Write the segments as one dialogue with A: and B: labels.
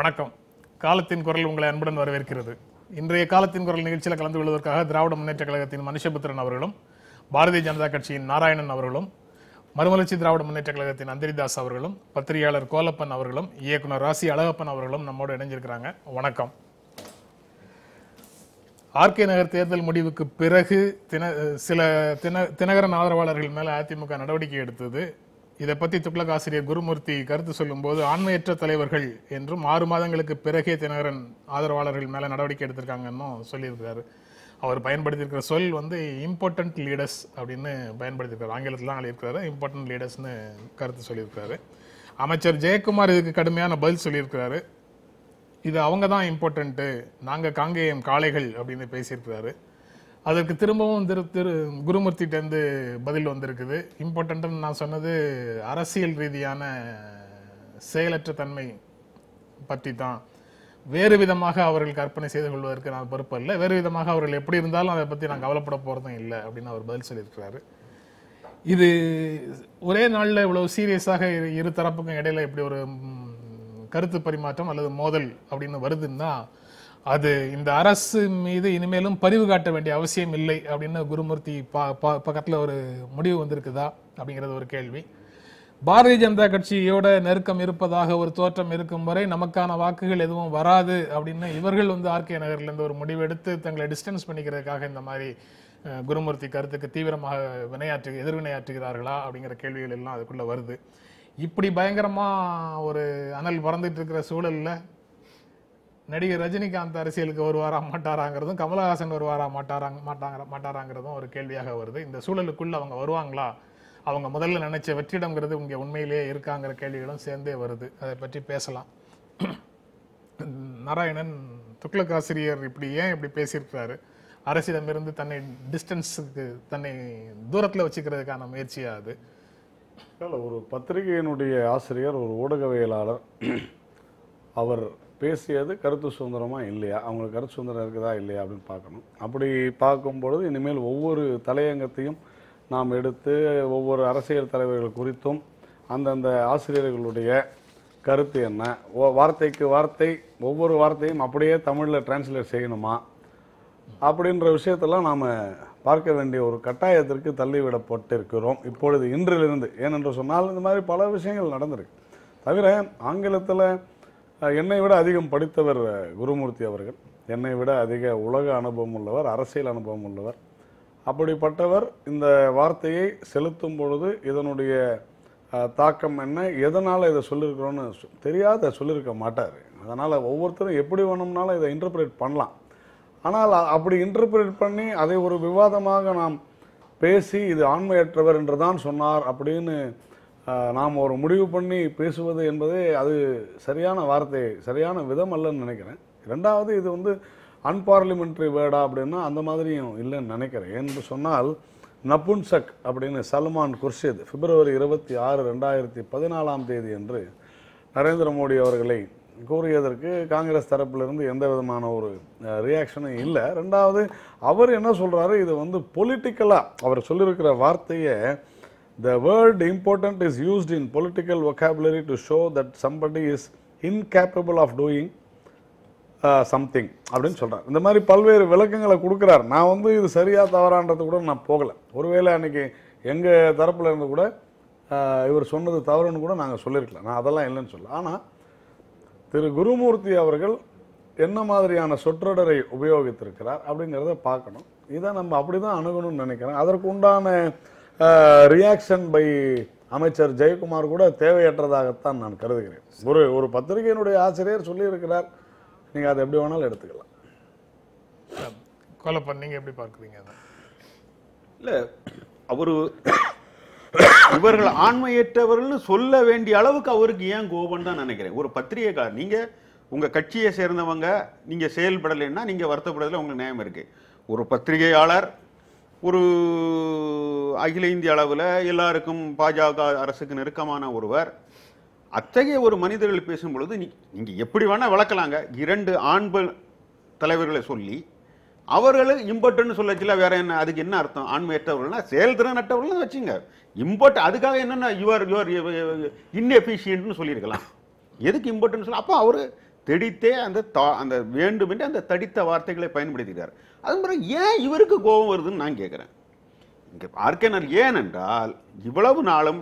A: வணக்கம் காலத்தின் குரல் உங்களை அன்புடன் வரவேற்கிறது இன்றைய காலத்தின் குரல் நிகழ்ச்சியில் கலந்து கொள்வதற்காக திராவிட முன்னேற்ற கழகத்தின் மனுஷபுத்திரன் அவர்களும் பாரதிய ஜனதா கட்சியின் நாராயணன் அவர்களும் மறுமலர்ச்சி திராவிட முன்னேற்ற கழகத்தின் அந்திரிதாஸ் அவர்களும் பத்திரிகையாளர் கோலப்பன் அவர்களும் இயக்குனர் ராசி அழகப்பன் அவர்களும் நம்மோடு இணைஞ்சிருக்கிறாங்க வணக்கம் ஆர்கே நகர் தேர்தல் முடிவுக்கு பிறகு தின சில தின தினகரன் ஆதரவாளர்கள் மேல அதிமுக நடவடிக்கை எடுத்தது இதை பத்தி துக்ளக் ஆசிரியர் குருமூர்த்தி கருத்து சொல்லும்போது ஆண்மையற்ற தலைவர்கள் என்றும் ஆறு மாதங்களுக்கு பிறகே தினகரன் ஆதரவாளர்கள் மேல நடவடிக்கை எடுத்திருக்காங்கன்னு சொல்லியிருக்கிறாரு அவர் பயன்படுத்தியிருக்கிற சொல் வந்து இம்பார்ட்டன்ட் லீடர்ஸ் அப்படின்னு பயன்படுத்தியிருக்காரு ஆங்கிலத்தில் தான் எழுதியிருக்கிறாரு இம்பார்ட்டன்ட் லீடர்ஸ்னு கருத்து சொல்லியிருக்கிறாரு அமைச்சர் ஜெயக்குமார் இதுக்கு கடுமையான பதில் சொல்லியிருக்கிறாரு இது அவங்க தான் இம்பார்ட்டன்ட்டு நாங்கள் காங்கேயம் காளைகள் அப்படின்னு பேசியிருக்கிறாரு அதற்கு திரும்பவும் திரு திரு குருமூர்த்திட்டேருந்து பதில் வந்திருக்குது இம்பார்ட்டன்ட்னு நான் சொன்னது அரசியல் ரீதியான செயலற்ற தன்மை பற்றி தான் வேறு விதமாக அவர்கள் கற்பனை செய்து கொள்வதற்கு நான் பொறுப்பு அல்ல வேறு விதமாக அவர்கள் எப்படி இருந்தாலும் அதை பற்றி நான் கவலைப்பட போகிறதும் இல்லை அப்படின்னு அவர் பதில் சொல்லியிருக்கிறாரு இது ஒரே நாளில் இவ்வளவு சீரியஸாக இரு- இரு தரப்புக்கும் இடையில இப்படி ஒரு ம், கருத்து பரிமாற்றம் அல்லது மோதல் அப்படின்னு வருதுன்னா அது இந்த அரசு மீது இனிமேலும் பரிவு காட்ட வேண்டிய அவசியம் இல்லை அப்படின்னு குருமூர்த்தி பா பா- பக்கத்துல ஒரு முடிவு வந்திருக்குதா அப்படிங்கிறது ஒரு கேள்வி பாரதிய ஜனதா கட்சியோட நெருக்கம் இருப்பதாக ஒரு தோற்றம் இருக்கும் வரை நமக்கான வாக்குகள் எதுவும் வராது அப்படின்னு இவர்கள் வந்து ஆர்கே நகர்ல இருந்து ஒரு முடிவு எடுத்து தங்களை டிஸ்டன்ஸ் பண்ணிக்கிறதுக்காக இந்த மாதிரி அஹ், குருமூர்த்தி கருத்துக்கு தீவிரமாக வினையாற்று எதிர்வினையாற்றுகிறார்களா அப்படிங்கிற கேள்விகள் எல்லாம் அதுக்குள்ள வருது இப்படி பயங்கரமா ஒரு அனல் பறந்துட்டு இருக்கிற சூழல்ல நடிகர் ரஜினிகாந்த் அரசியலுக்கு வருவாரா மாட்டாராங்கிறதும் கமலஹாசன் வருவாரா மாட்டாராங்க மாட்டாங்க மாட்டாராங்கிறதும் ஒரு கேள்வியாக வருது இந்த சூழலுக்குள்ள அவங்க வருவாங்களா அவங்க முதல்ல நினைச்ச வெற்றிடம்ங்கிறது இங்க உண்மையிலேயே இருக்காங்கிற கேள்விகளும் சேர்ந்தே வருது அதை பற்றி பேசலாம் நாராயணன் துக்ளக் ஆசிரியர் இப்படி ஏன் இப்படி பேசியிருக்கிறாரு அரசிடமிருந்து தன்னை டிஸ்டன்ஸுக்கு தன்னை தூரத்துல வச்சுக்கிறதுக்கான முயற்சியா அது
B: இல்லை ஒரு பத்திரிகையினுடைய ஆசிரியர் ஒரு ஊடகவியலாளர் அவர் பேசியது கருத்து சுதந்திரமா இல்லையா அவங்களுக்கு கருத்து சுதந்திரம் இருக்குதா இல்லையா அப்படின்னு பார்க்கணும் அப்படி பார்க்கும் பொழுது இனிமேல் ஒவ்வொரு தலையங்கத்தையும் நாம் எடுத்து ஒவ்வொரு அரசியல் தலைவர்கள் குறித்தும் அந்தந்த ஆசிரியர்களுடைய கருத்து என்ன ஓ- வார்த்தைக்கு வார்த்தை ஒவ்வொரு வார்த்தையும் அப்படியே தமிழில் டிரான்ஸ்லேட் செய்யணுமா அப்படின்ற விஷயத்தெல்லாம் நாம் பார்க்க வேண்டிய ஒரு கட்டாயத்திற்கு தள்ளிவிடப்பட்டிருக்கிறோம் இப்பொழுது இன்றிலிருந்து ஏனென்று சொன்னால் இந்த மாதிரி பல விஷயங்கள் நடந்திருக்கு தவிர ஆங்கிலத்தில் அஹ், என்னை விட அதிகம் படித்தவர் அஹ், குருமூர்த்தி அவர்கள் என்னை விட அதிக உலக அனுபவம் உள்ளவர் அரசியல் அனுபவம் உள்ளவர் அப்படிப்பட்டவர் இந்த வார்த்தையை செலுத்தும் பொழுது இதனுடைய அஹ், தாக்கம் என்ன எதனால் இதை சொல்லியிருக்கிறோன்னு சொ- தெரியாத சொல்லியிருக்க மாட்டார் அதனால் ஒவ்வொருத்தரும் எப்படி வேணும்னாலும் இதை இன்டர்பிரேட் பண்ணலாம் ஆனால் அ- அப்படி இன்டர்பிரேட் பண்ணி அதை ஒரு விவாதமாக நாம் பேசி இது ஆண்மையற்றவர் என்று தான் சொன்னார் அப்படின்னு அஹ், நாம் ஒரு முடிவு பண்ணி பேசுவது என்பதே அது சரியான வார்த்தை சரியான விதம் அல்லன்னு நினைக்கிறேன் ரெண்டாவது இது வந்து அன்பார்லிமெண்ட்ரி வேர்டா அப்படின்னா அந்த மாதிரியும் இல்லைன்னு நினைக்கிறேன் என்று சொன்னால் நபுன்சக் அப்படின்னு சல்மான் குர்ஷித் பிப்ரவரி இருபத்தி ஆறு ரெண்டாயிரத்தி பதினாலாம் தேதி அன்று நரேந்திர மோடி அவர்களை கூறியதற்கு காங்கிரஸ் தரப்பிலிருந்து எந்த விதமான ஒரு ரியாக்ஷனும் இல்லை ரெண்டாவது அவர் என்ன சொல்றாரு இது வந்து பொலிட்டிக்கலா அவர் சொல்லியிருக்கிற வார்த்தையை the word important is used in political vocabulary to show that somebody is incapable of doing something அப்படின்னு சொல்றார் இந்த மாதிரி பல்வேறு விளக்கங்களை கொடுக்குறார் நான் வந்து இது சரியா தவறான்றது கூட நான் போகல ஒருவேளை அன்னைக்கு எங்க தரப்புல இருந்து கூட ஆஹ், இவர் சொன்னது தவறுன்னு கூட நாங்க சொல்லியிருக்கலாம் நான் அதெல்லாம் இல்லைன்னு சொல்ல ஆனா திரு குருமூர்த்தி அவர்கள் என்ன மாதிரியான சொற்றொடரை உபயோகித்திருக்கிறார் அப்படிங்கிறத பார்க்கணும் இதை நம்ம அப்படிதான் அணுகணும்னு நினைக்கிறேன் அதற்கு உண்டான ரியாக்ஷன் பை அமைச்சர் ஜெயக்குமார் கூட தேவையற்றதாகத்தான் நான் கருதுகிறேன் ஒரு ஒரு பத்திரிகையினுடைய ஆசிரியர் சொல்லியிருக்கிறார் நீங்க அதை எப்படி வேணாலும் எடுத்துக்கலாம்
A: கோலப்பன் நீங்க எப்படி பார்க்குறீங்க அதை
C: இல்ல அவரு இவர்கள் ஆண்மையற்றவர்கள்னு சொல்ல வேண்டிய அளவுக்கு அவருக்கு ஏன் கோபம் தான் நினைக்கிறேன் ஒரு பத்திரிகைக்காரர் நீங்க உங்க கட்சியை சேர்ந்தவங்க நீங்க செயல்படலைன்னா நீங்க வருத்தப்படுறதுல உங்களுக்கு நியாயம் இருக்கு ஒரு பத்திரிகையாளர் ஒரு அகில இந்திய அளவில் எல்லாருக்கும் பாஜக அரசுக்கு நெருக்கமான ஒருவர் அத்தகைய ஒரு மனிதர்கள் பேசும் பொழுது நீ நீங்க எப்படி வேணா விளக்கலாங்க இரண்டு ஆண் பெண் தலைவர்களை சொல்லி அவர்கள் இம்பர்ட்னு சொல்லச்சுல வேற என்ன அதுக்கு என்ன அர்த்தம் ஆண்மையற்றவர்கள்னா செயல்திறன் அற்றவர்கள் வச்சுங்க இம்பர்ட் அதுக்காக என்னென்ன யுவர் யுவர் இன்எஃபிஷியன்ட்னு சொல்லியிருக்கலாம் எதுக்கு இம்பர்ட்னு சொல்ல அப்போ அவர் தெடித்தே அந்த தா- அந்த வேண்டுமென்று அந்த தடித்த வார்த்தைகளை பயன்படுத்திக்கிறார் அது பிறகு ஏன் இவருக்கு கோபம் வருதுன்னு நான் கேட்குறேன் இங்கே பார்க்கனர் ஏனென்றால் இவ்வளவு நாளும்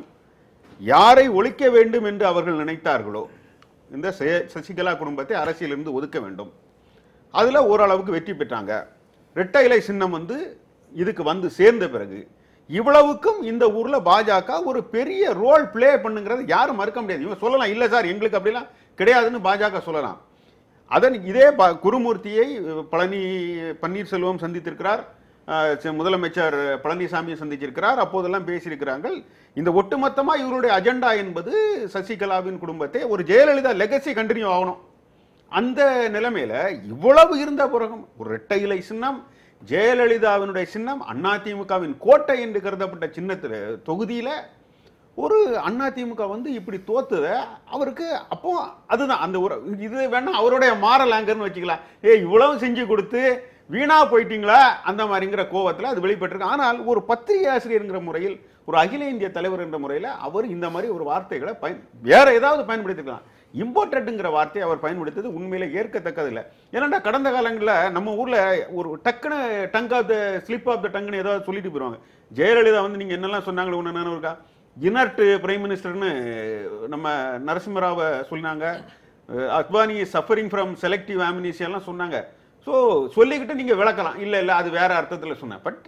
C: யாரை ஒழிக்க வேண்டும் என்று அவர்கள் நினைத்தார்களோ இந்த சே- சசிகலா குடும்பத்தை அரசியலிருந்து ஒதுக்க வேண்டும் அதுல ஓரளவுக்கு வெற்றி பெற்றாங்க இரட்டை இலை சின்னம் வந்து இதுக்கு வந்து சேர்ந்த பிறகு இவ்வளவுக்கும் இந்த ஊர்ல பாஜக ஒரு பெரிய ரோல் ப்ளே பண்ணுங்கிறது யாரும் மறுக்க முடியாது இவங்க சொல்லலாம் இல்ல சார் எங்களுக்கு அப்படிலாம் கிடையாதுன்னு பாஜக சொல்லலாம் அதன் இதே ப- குருமூர்த்தியை அஹ், பழனி பன்னீர்செல்வம் சந்தித்திருக்கிறார் அஹ், சி- முதலமைச்சர் பழனிசாமியை சந்திச்சிருக்கிறார் அப்போதெல்லாம் பேசியிருக்கிறார்கள் இந்த ஒட்டுமொத்தமா இவருடைய அஜெண்டா என்பது சசிகலாவின் குடும்பத்தை ஒரு ஜெயலலிதா லெகசி கண்டினியூ ஆகணும் அந்த நிலைமையில இவ்வளவு இருந்த பிறகும் ஒரு இரட்டை இலை சின்னம் ஜெயலலிதாவினுடைய சின்னம் அதிமுகவின் கோட்டை என்று கருதப்பட்ட சின்னத்துல தொகுதியில ஒரு அதிமுக வந்து இப்படி தோத்துத அவருக்கு அப்போ அதுதான் அந்த ஒரு இது வேணா அவருடைய மாரல் ஆங்கர்னு வச்சுக்கலாம் ஏய் இவ்வளவு செஞ்சு கொடுத்து வீணா போயிட்டீங்களா அந்த மாதிரிங்கிற கோவத்துல அது வெளிப்பட்டிருக்கு ஆனால் ஒரு பத்திரிகை ஆசிரியர்ங்கிற முறையில் ஒரு அகில இந்திய தலைவர் என்ற முறையில் அவர் இந்த மாதிரி ஒரு வார்த்தைகளை பயன் வேற ஏதாவது பயன்படுத்திக்கலாம் இம்போர்ட்டட்ங்கிற வார்த்தையை அவர் பயன்படுத்தது உண்மையில ஏற்கத்தக்கது இல்லை ஏன்னா கடந்த காலங்களில் நம்ம ஊர்ல ஒரு டக்குன்னு tongue of the slip of the டங்குன்னு ஏதாவது சொல்லிட்டு போயிருவாங்க ஜெயலலிதா வந்து நீங்க என்னெல்லாம் சொன்னாங்களோ ஒன்று என்ன இருக்கா இனர்ட் பிரைம் மினிஸ்டர்னு நம்ம நரசிம்மராவை சொன்னாங்க அஹ் அத்வானி சஃபரிங் ஃப்ரம் செலக்டிவ் எல்லாம் சொன்னாங்க ஸோ சொல்லிக்கிட்டு நீங்க விளக்கலாம் இல்லை இல்லை அது வேற அர்த்தத்தில் சொன்னேன் பட்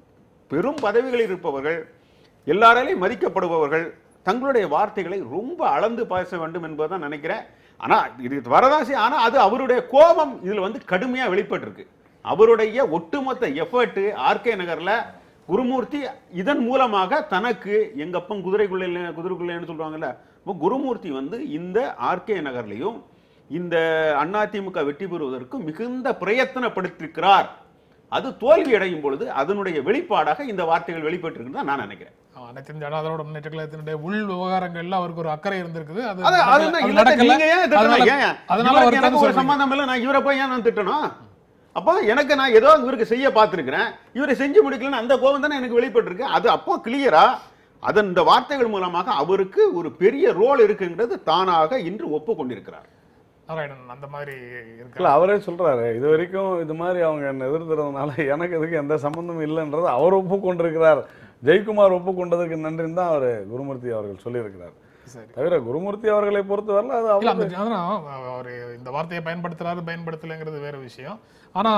C: பெரும் பதவிகளில் இருப்பவர்கள் எல்லாராலையும் மதிக்கப்படுபவர்கள் தங்களுடைய வார்த்தைகளை ரொம்ப அளந்து பேச வேண்டும் என்பதுதான் நினைக்கிறேன் ஆனா இது வரதாசி ஆனா அது அவருடைய கோபம் இதுல வந்து கடுமையா வெளிப்பட்டிருக்கு அவருடைய ஒட்டுமொத்த எஃபர்ட் ஆர்கே நகர்ல குருமூர்த்தி இதன் மூலமாக தனக்கு எங்க அப்பன் குதிரைக்குள்ள குதிரைக்குள்ளேன்னு சொல்றாங்கல்ல அப்போ குருமூர்த்தி வந்து இந்த ஆர்கே நகர்லையும் இந்த அதிமுக வெற்றி பெறுவதற்கு மிகுந்த பிரயத்தனப்படுத்திருக்கிறார் அது தோல்வி அடையும் பொழுது அதனுடைய வெளிப்பாடாக இந்த வார்த்தைகள் வெளிப்பட்டிருக்குன்னு தான் நான் நினைக்கிறேன்
A: அனைத்து இந்திய அண்ணா திராவிட முன்னேற்ற கழகத்தினுடைய உள் விவகாரங்கள்ல அவருக்கு ஒரு அக்கறை இருந்திருக்குது அது
C: அது
A: நடக்கல.
C: அதுதான்
A: அது
C: இல்ல,
A: நடக்கல.
C: நீங்க ஏன் திட்டணும்?
A: அதனால-
C: ஏன்?
A: அதனால
C: இவருக்கு
A: அவர்
C: எனக்கு ஒரு
A: சொல்றீங்க.
C: சம்பந்தம் இல்ல நான் இவரை போய் ஏன் நான் திட்டணும் அப்போ எனக்கு நான் ஏதோ இவருக்கு செய்ய பார்த்திருக்கிறேன் இவரை செஞ்சு முடிக்கலன்னு அந்த கோபம் தானே எனக்கு வெளிப்பட்டிருக்கு அது அப்போ கிளியரா அதன் இந்த வார்த்தைகள் மூலமாக அவருக்கு ஒரு பெரிய ரோல் இருக்குங்கிறது தானாக இன்று ஒப்புக்கொண்டிருக்கிறார்
A: நாராயணன் அந்த மாதிரி இருக்கு
B: இல்ல அவரே சொல்றாரு இது வரைக்கும் இது மாதிரி அவங்க என்ன எதிர்த்துறதுனால எனக்கு இதுக்கு எந்த சம்பந்தமும் இல்லைன்றது அவர் ஒப்புக்கொண்டிருக்கிறார் ஜெயக்குமார் ஒப்புக்கொண்டதுக்கு நன்றின்னு தான் அவர் குருமூர்த்தி அவர்கள் சொல்லியிருக்கிறார்
A: சரி
B: தவிர குருமூர்த்தி அவர்களை பொறுத்தவரையில் அது
A: இல்ல
B: அவர்
A: அந்த அதான் அவர் இந்த வார்த்தையை பயன்படுத்துறாரு பயன்படுத்தலைங்கிறது வேற விஷயம் ஆனா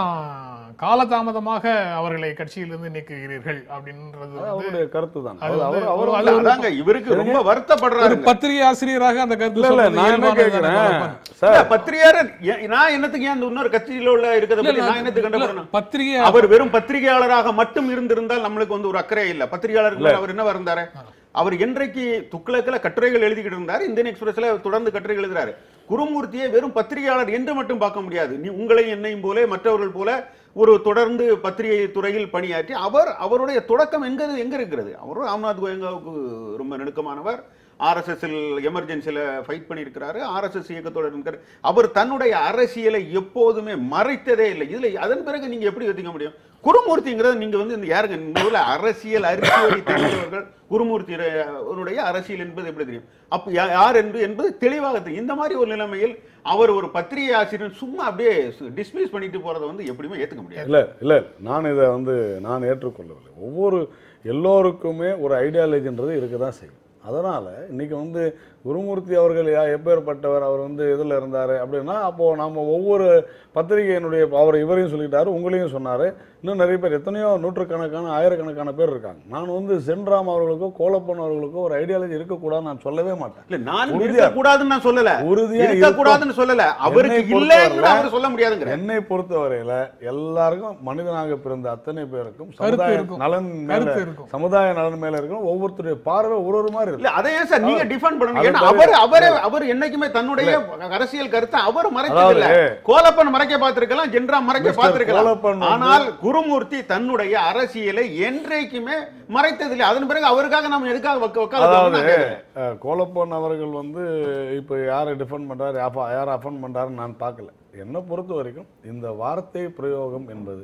A: காலதாமதமாக அவர்களை கட்சியிலிருந்து நீக்குகிறீர்கள் அப்படின்றது
B: அது
A: வந்து
B: அவருடைய கருத்து தான்
A: அது
B: அவர்
A: வந்து
B: அவர்
A: ஒரு-
B: வந்து-
A: அது ஒரு-
C: அதாங்க இவருக்கு ரொம்ப
A: ஒரு
C: வருத்தப்படுறாரு
A: பத்திரிகை ஆசிரியராக அந்த கருத்து
B: இல்ல இல்ல
A: சொல்றது
B: நான் என்ன
A: இயல்பானது
B: கேட்கிறேன்
A: தானே.
B: சார்
C: பத்திரிகையாளர் ஏன் நான் என்னத்துக்கு ஏன் அந்த இன்னொரு கட்சியில உள்ள இருக்கிறத பத்தி நான் என்னத்துக்கு
A: இல்ல,
C: கண்டப்படணும்
A: பத்திரிகை
C: அவர் வெறும் பத்திரிகையாளராக மட்டும் இருந்திருந்தால் நம்மளுக்கு வந்து ஒரு அக்கறை இல்ல பத்திரிகையாளருக்கு மேல அவர் என்ன இருந்தாரு அவர் என்றைக்கு துக்ளக்ல கட்டுரைகள் எழுதிக்கிட்டு இருந்தார் இந்தியன் எக்ஸ்பிரஸ்ல தொடர்ந்து கட்டுரைகள் எழுதுறாரு குருமூர்த்தியை வெறும் பத்திரிகையாளர் என்று மட்டும் பார்க்க முடியாது நீ உங்களையும் என்னையும் போல மற்றவர்கள் போல ஒரு தொடர்ந்து பத்திரிகை துறையில் பணியாற்றி அவர் அவருடைய தொடக்கம் எங்க எங்க இருக்கிறது அவர் ராம்நாத் கோயங்காவுக்கு ரொம்ப நெருக்கமானவர் ஆர்எஸ்எஸ்ஸில் எமர்ஜென்சியில் ஃபைட் பண்ணியிருக்கிறாரு ஆர்எஸ்எஸ் இயக்கத்தோட இருக்கிற அவர் தன்னுடைய அரசியலை எப்போதுமே மறைத்ததே இல்லை இதுல அதன் பிறகு நீங்க எப்படி ஒத்துக்க முடியும் குருமூர்த்திங்கிறது நீங்க வந்து இந்த யாருங்க முதல்ல அரசியல் அறிக்கையை தெரிந்தவர்கள் குருமூர்த்தி அவருடைய அரசியல் என்பது எப்படி தெரியும் அப்ப யா- யார் என்று என்பது தெளிவாக தெரியும் இந்த மாதிரி ஒரு நிலைமையில் அவர் ஒரு பத்திரிகை ஆசிரியர் சும்மா அப்படியே டிஸ்மிஸ் பண்ணிட்டு போறதை வந்து எப்படியுமே ஏத்துக்க முடியாது
B: இல்ல இல்ல நான் இதை வந்து நான் ஏற்றுக்கொள்ளவில்லை ஒவ்வொரு எல்லோருக்குமே ஒரு ஐடியாலஜின்றது இருக்க தான் செய்யும் அதனால இன்னைக்கு வந்து குருமூர்த்தி அவர்கள் யா எப்பேற்பட்டவர் அவர் வந்து இதில் இருந்தார் அப்படின்னா அப்போ நம்ம ஒவ்வொரு பத்திரிகையினுடைய அவர் இவரையும் சொல்லிட்டாரு உங்களையும் சொன்னாரு இன்னும் நிறைய பேர் எத்தனையோ நூற்றுக்கணக்கான ஆயிரக்கணக்கான பேர் இருக்காங்க நான் வந்து சென்ராம் அவர்களுக்கோ கோலப்பன் அவர்களுக்கோ ஒரு ஐடியாலஜி இருக்கக்கூடாதுன்னு நான் சொல்லவே மாட்டேன்
C: இல்ல நான்
B: உறுதியா-
C: இருக்கக்கூடாதுன்னு நான் சொல்லல
B: உறுதியா
C: இருக்கக்கூடாதுன்னு சொல்லல அவருக்கு
B: என்னை
C: இல்லைன்னு
B: பொறுத்தவரையில-
C: அவர் சொல்ல முடியாதுங்கிற
B: என்னை பொறுத்தவரையில எல்லாருக்கும் மனிதனாக பிறந்த அத்தனை பேருக்கும்
A: கருத்து
B: சமுதாய
A: இருக்கும்.
B: நலன் மேல
A: கருத்து இருக்கும்.
B: சமுதாய நலன் மேல இருக்கும் ஒவ்வொருத்தருடைய பார்வை ஒரு ஒரு மாதிரி
C: இல்ல
B: இருக்கு
C: அதை ஏன் சார் நீங்க டிஃபெண்ட் பண்ணணும்
B: அது
C: ஏன்னா
B: தவிர-
C: அவர் அவரே அவர் என்னைக்குமே தன்னுடைய அரசியல் கருத்தை அவர் மறைச்சது இல்ல
B: அதாவது-
C: கோலப்பன் மறைக்க பார்த்திருக்கலாம் ஜென்ரா மறைக்க
B: மிஸ்டர்
C: பார்த்திருக்கலாம்
B: கோலப்பன் வந்து-
C: ஆனால் குருமூர்த்தி தன்னுடைய அரசியலை என்றைக்குமே மறைத்தது இல்லை அதன் பிறகு அவருக்காக நம்ம எதுக்காக வக்க வக்காலத்து
B: அதாவது
C: வாங்கணும் நான் கேட்கிறேன்.
B: அஹ், கோலப்பன் அவர்கள் வந்து இப்போ யாரை டிஃபெண்ட் பண்றாரு யாப்ப- யாரை அஃபன் பண்றாருன்னு நான் பார்க்கல என்னை பொறுத்த வரைக்கும் இந்த வார்த்தை பிரயோகம் என்பது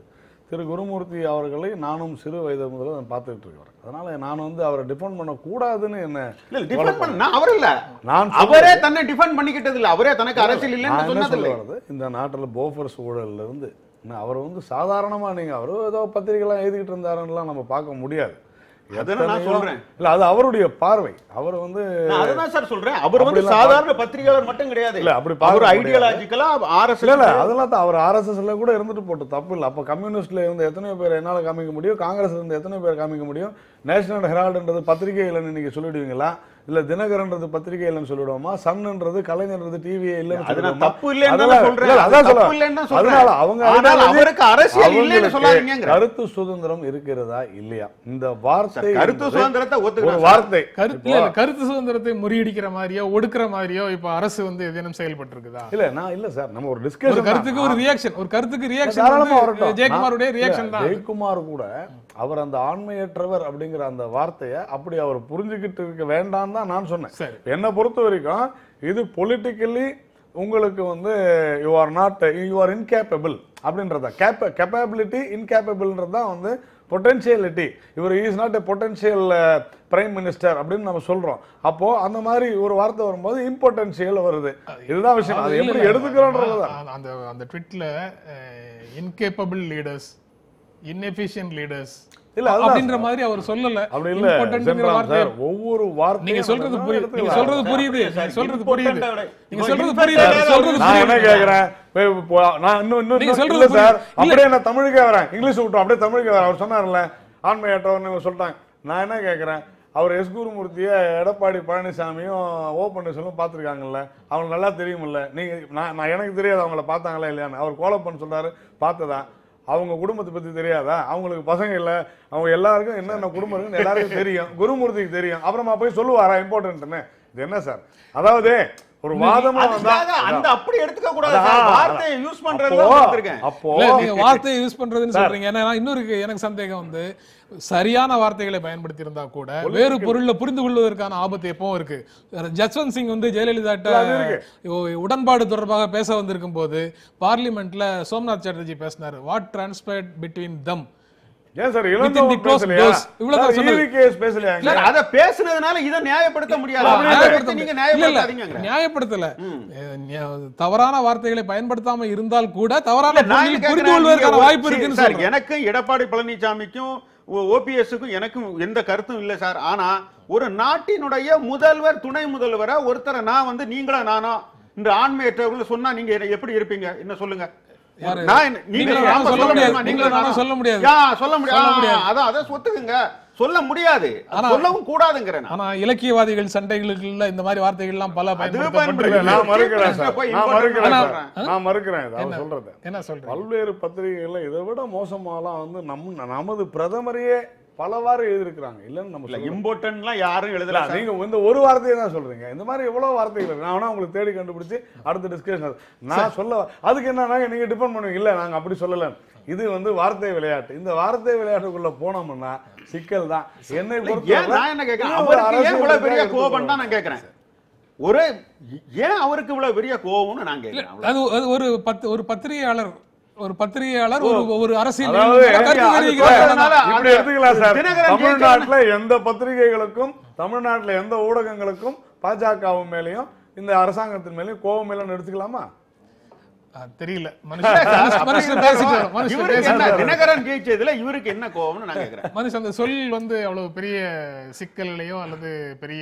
B: திரு குருமூர்த்தி அவர்களை நானும் சிறு வயது முதல்ல நான் பார்த்துக்கிட்டு இருக்கிறேன் அதனால நான் வந்து அவரை டிஃபெண்ட் பண்ணக்கூடாதுன்னு என்ன
C: இல்ல டிஃபெண்ட் பண்ண நான் அவர் இல்ல
B: நான்
C: அவரே தன்னை டிஃபெண்ட் பண்ணிக்கிட்டது இல்ல அவரே தனக்கு அரசியல்
B: நான்
C: இல்லைன்னு
B: என்ன
C: சொன்னது
B: சொல்ல
C: இல்லை
B: வர்றது இந்த நாட்டுல போஃபர்ஸ் ஊழல்ல இருந்து என்ன, அவர் வந்து சாதாரணமா நீங்க அவர் ஏதோ பத்திரிகைலாம் எழுதிக்கிட்டு இருந்தாருன்னுலாம் நம்ம பார்க்க முடியாது
C: அதானே நான்
B: எத்தனையோ-
C: சொல்றேன்.
B: இல்ல அது அவருடைய பார்வை அவர் வந்து
C: நான் அதுதான் சார் சொல்றேன் அவர் வந்து
B: அப்படிலாம்
C: சாதாரண பத்திரிகையாளர் மட்டும் கிடையாது
B: இல்ல, அப்படி
C: அவர்
B: பார்க்க முடியாது.
C: ஐடியாலஜிக்கலா
B: இல்ல
C: ஆர்எஸ்எஸ்
B: இல்ல அதெல்லாம் தான் அவர் ஆர்எஸ்எஸ்ல கூட இருந்துட்டு போட்டு தப்பு இல்ல அப்ப கம்யூனிஸ்ட்ல இருந்த எத்தனையோ பேர் என்னால காமிக்க முடியும் காங்கிரஸ்ல இருந்த எத்தனையோ பேர் காமிக்க முடியும் நேஷனல் ஹெரால்டுன்றது பத்திரிகை இல்லைன்னு நீங்க சொல்லிடுவீங்களா இல்ல தினகரன்றது பத்திரிகை இல்லைன்னு சொல்லிடுவோமா சன்ன்றது கலைஞர்ன்றது டிவி இல்லைன்னு
C: அது நான்
B: சொல்லிடுவோமா?
C: தப்பு இல்லைன்னு தானே
B: அதெல்லாம்
C: சொல்றேன்.
B: இல்ல, அதான்
C: அது தப்பு
B: சொல்றேன்.
C: இல்லைன்னு தான் சொல்றேன்.
B: அதனால அவங்க
C: ஆனால்
B: ideology-
C: அவருக்கு அரசியல் இல்லைன்னு
B: அவங்களுக்கு
C: சொல்லாதீங்கங்கிற.
B: கருத்து சுதந்திரம் இருக்கிறதா இல்லையா இந்த வார்த்தை
C: கருத்து
B: என்பது
C: சுதந்திரத்தை
B: ஒரு
C: ஒத்துக்கிறேன் சார்.
B: வார்த்தை
A: கருத்து இல்ல, இல்ல, கருத்து சுதந்திரத்தை முறியடிக்கிற மாதிரியோ ஒடுக்குற மாதிரியோ இப்ப அரசு வந்து ஏதேனும் செயல்பட்டு இருக்குதா
B: இல்ல நான் இல்ல சார் நம்ம ஒரு
A: ஒரு
B: டிஸ்கஷன்
A: கருத்துக்கு ஒரு ரியாக்ஷன் ஒரு கருத்துக்கு
B: தாராளமா
A: ரியாக்ஷன்
B: வரட்டும்.
A: ஜெயக்குமாருடைய
B: நான்
A: ரியாக்ஷன்
B: இல்ல,
A: தான்
B: ஜெயக்குமார் கூட அவர் அந்த ஆண்மையற்றவர் அப்படிங்கிற அந்த வார்த்தையை அப்படி அவர் புரிஞ்சுக்கிட்டு இருக்க வேண்டாம் தான் நான் சொன்னேன்
A: சரி.
B: என்னை பொறுத்த வரைக்கும் இது பொலிட்டிக்கலி உங்களுக்கு வந்து you are not you are incapable அப்படின்றத கேப்ப கெப்பபிலிட்டி இன்கேப்பபிள்ன்றது தான் வந்து பொட்டென்ஷியலிட்டி இவர் is not a potential prime minister அப்படின்னு நம்ம சொல்றோம் அப்போ அந்த மாதிரி ஒரு வார்த்தை வரும்போது இம்பார்ட்டன்ஷியல் வருது இதுதான் விஷயம் அதை
A: இல்ல,
B: எப்படி
A: இல்ல,
B: எடுத்துக்கிறோன்றது தான்
A: அந்த- அந்த அந்த ட்விட்ல இன்கேப்பபிள் லீடர்ஸ் inefficient லீடர்ஸ்
B: இல்ல, அதுதான்
A: அப்படின்ற மாதிரி அவர் சொல்லல
B: அப்படி இல்ல
A: Importantங்கிற
B: சென்றாம்
A: வார்த்தையை
B: சார் ஒவ்வொரு வார்த்தையும்
A: நீங்க சொல்றது
B: நம்ம
A: புரியுது நீங்க
B: எடுத்துக்கலாம்.
A: சொல்றது புரியுது நீங்க சொல்றது புரியுது
C: important-ஆ விட-
A: நீங்க
C: இப்போ
A: சொல்றது
C: important-ஆ
A: புரியுது
C: விட-
A: சொல்றது
B: நான் என்ன
A: புரியுது
B: கேக்குறேன் போய் போ- நான் இன்னும் இன்னும்
A: நீங்க
B: இன்னும்
A: சொல்றது
B: இல்ல சார்
A: புரியுது. இல்ல.
B: அப்படியே நான் தமிழுக்கே வரேன் இங்கிலீஷ் விட்டோம் அப்படியே தமிழுக்கே வரேன் அவர் சொன்னார்ல ஆண்மையற்றவர்னு சொல்லிட்டாங்க நான் என்ன கேக்குறேன் அவர் எஸ் குருமூர்த்தியை எடப்பாடி பழனிசாமியும் ஓ பன்னீர்செல்வம் பார்த்துருக்காங்கல்ல அவங்களுக்கு நல்லா தெரியுமில்ல நீங்க நான் நான் எனக்கு தெரியாது அவங்கள பார்த்தாங்களா இல்லையான்னு அவர் கோலப்பன் சொல்றாரு பார்த்ததா அவங்க குடும்பத்தை பத்தி தெரியாதா அவங்களுக்கு பசங்க இல்ல அவங்க எல்லாருக்கும் என்னென்ன குடும்பம் இருக்குன்னு எல்லாருக்கும் தெரியும் குருமூர்த்திக்கு தெரியும் அப்புறமா போய் சொல்லுவாரா இம்பார்ட்டன்ட்னு இது என்ன சார் அதாவது ஒரு வாதமா வந்தா
C: அதுக்காக அந்த அப்படி எடுத்துக்க கூடாது
B: அதான்,
C: சார்.
B: அதான்.
C: வார்த்தையை யூஸ் பண்றதுல
B: அப்போ
C: எடுத்திருக்கேன்
B: அப்போ
A: இல்ல நீங்க வார்த்தையை யூஸ் பண்றதுன்னு சொல்றீங்க ஏன்னா இன்னொரு எனக்கு சந்தேகம் வந்து சரியான வார்த்தைகளை பயன்படுத்தி இருந்தா கூட வேறு பொருள்ல புரிந்து கொள்வதற்கான ஆபத்து எப்பவும் இருக்கு ஜஸ்வந்த் சிங் வந்து ஜெயலலிதாட்ட
B: அது இருக்கு.
A: ஓ- உடன்பாடு தொடர்பாக பேச வந்திருக்கும் போது பார்லிமெண்ட்ல சோம்நாத் சாட்டர்ஜி பேசினாரு வாட் டிரான்ஸ்பேர்ட் பிட்வீன் தம்
B: ஏன் சார்
A: Within the
B: இளந்தவன்
A: closed
B: பேசலையா
A: doors. இவ்வளவுதான்
B: சார்,
A: சொன்னது.
B: EVKS பேசலையாங்க
C: சார் அத பேசுனதுனால இத நியாயப்படுத்த முடியாது
A: அப்படி
C: அதை
A: நியாயப்படுத்த
C: வச்சு நீங்க
A: இல்ல, இல்ல,
C: நியாயப்படுத்தாதீங்க
A: நியாயப்படுத்தல அஹ் நியா- தவறான வார்த்தைகளை பயன்படுத்தாம இருந்தால் கூட தவறான
C: இல்ல, நான்
A: பொருளில்
C: என்ன
A: புரிந்து
C: கேக்குறேன்,
A: கொள்வதற்கான
C: நீங்க
A: வாய்ப்பு
C: ஒரு-
A: இருக்குன்னு
C: சார்,
A: சொல்றேன்
C: எனக்கும் எடப்பாடி பழனிசாமிக்கும் ஓபிஎஸ்க்கும் எனக்கும் எந்த கருத்தும் இல்ல சார் ஆனா ஒரு நாட்டினுடைய முதல்வர் துணை முதல்வரை ஒருத்தரை நான் வந்து நீங்களா நானா இந்த ஆண்மையற்றவர்கள் சொன்னா நீங்க என்ன- எப்படி இருப்பீங்க என்ன சொல்லுங்க
A: யாரு?
C: நான் என்ன- நீங்க
A: நீங்களும்
C: ஆமா,
A: நானும் சொல்ல
C: சொல்ல
A: முடியாது.
C: முடியுமா?
A: நீங்களும் நானும் சொல்ல முடியாது.
C: யா, சொல்ல முடியாது
A: சொல்ல
C: ஆ,
A: முடியாது.
C: அதான் அதை ஒத்துக்குங்க சொல்ல முடியாது அது
A: ஆனா-
C: சொல்லவும் கூடாதுங்கிறேன் நான்.
A: ஆனா இலக்கியவாதிகள் சண்டைகளுக்குள்ள இந்த மாதிரி வார்த்தைகள் எல்லாம் பல
C: அதுவே
A: பயன்படுத்தப்பட்டிருக்கு
B: இல்ல, நான் மறுக்கிறேன் சார்
C: போய்
B: நான்
C: important
B: மறுக்கிறேன்
C: ஆ
B: சார்
C: சொல்றேன்.
B: நான் மறுக்கிறேன் இதை அவர் சொல்றத
A: என்ன சொல்றீங்க
B: பல்வேறு பத்திரிகைகள்ல இதை விட மோசமாலாம் வந்து நம் நமது பிரதமரையே பலவாறு எழுதியிருக்கிறாங்க இல்லைன்னு நம்ம
C: இல்ல
B: சொல்லல.
C: இம்பார்ட்டன்ட்லாம் யாரும்
B: இல்ல,
C: எழுதல சார்.
B: நீங்க இந்த ஒரு வார்த்தையை தான் சொல்றீங்க இந்த மாதிரி எவ்வளவு வார்த்தைகள் இருக்கு நான் வேணா உங்களுக்கு தேடி கண்டுபிடிச்சு அடுத்த டிஸ்கஷன் நான் சொல்ல அதுக்கு என்ன நீங்க டிபெண்ட் பண்ணுவீங்க இல்ல நாங்க அப்படி சொல்லல இது வந்து வார்த்தை விளையாட்டு இந்த வார்த்தை விளையாட்டுக்குள்ள போனோம்னா சிக்கல் தான் என்னை
C: இல்ல,
B: பொறுத்தவரை
C: ஏன் நான் என்ன கேட்கிறேன்
B: இது ஒரு
C: அவருக்கு ஏன்
B: அரசியல்
C: இவ்வளவு பெரிய
B: ரீதியா
C: கோபம் தான் நான் கேட்கிறேன் ஒரு ஏன் அவருக்கு இவ்வளவு பெரிய கோபம்னு நான் கேட்கிறேன் அவ்வளவுதான்.
A: அது அது ஒரு பத்து ஒரு பத்திரிகையாளர் ஒரு பத்திரிகையாளர் ஒரு ஒரு அரசியல்
B: அதாவது
A: கருத்து
C: அது
A: தெரிவிக்கிறார்.
C: அதனால
B: இப்படி எடுத்துக்கலாம் சார்
C: தினகரன்
B: தமிழ்நாட்டுல எந்த பத்திரிகைகளுக்கும் தமிழ்நாட்டுல எந்த ஊடகங்களுக்கும் பாஜகவும் மேலயும் இந்த அரசாங்கத்தின் மேலயும் கோபம் இல்லைன்னு எடுத்துக்கலாமா
A: ஆ, தெரியல
C: இல்ல
A: மனுஷன்
C: சார்,
A: மனுஷன்
C: அப்படி
A: மனுஷன்
C: இருந்தா
A: பேசிட்டு வரும். மனுஷன்
C: இவருக்கு
A: பேசிட்டு
C: என்ன
A: வரும்.
C: தினகரன் ஜெயிச்சதுல இவருக்கு என்ன கோபம்னு நான் கேட்கிறேன்
A: மனுஷன் அந்த சொல் வந்து அவ்வளவு பெரிய சிக்கல்லையோ அல்லது பெரிய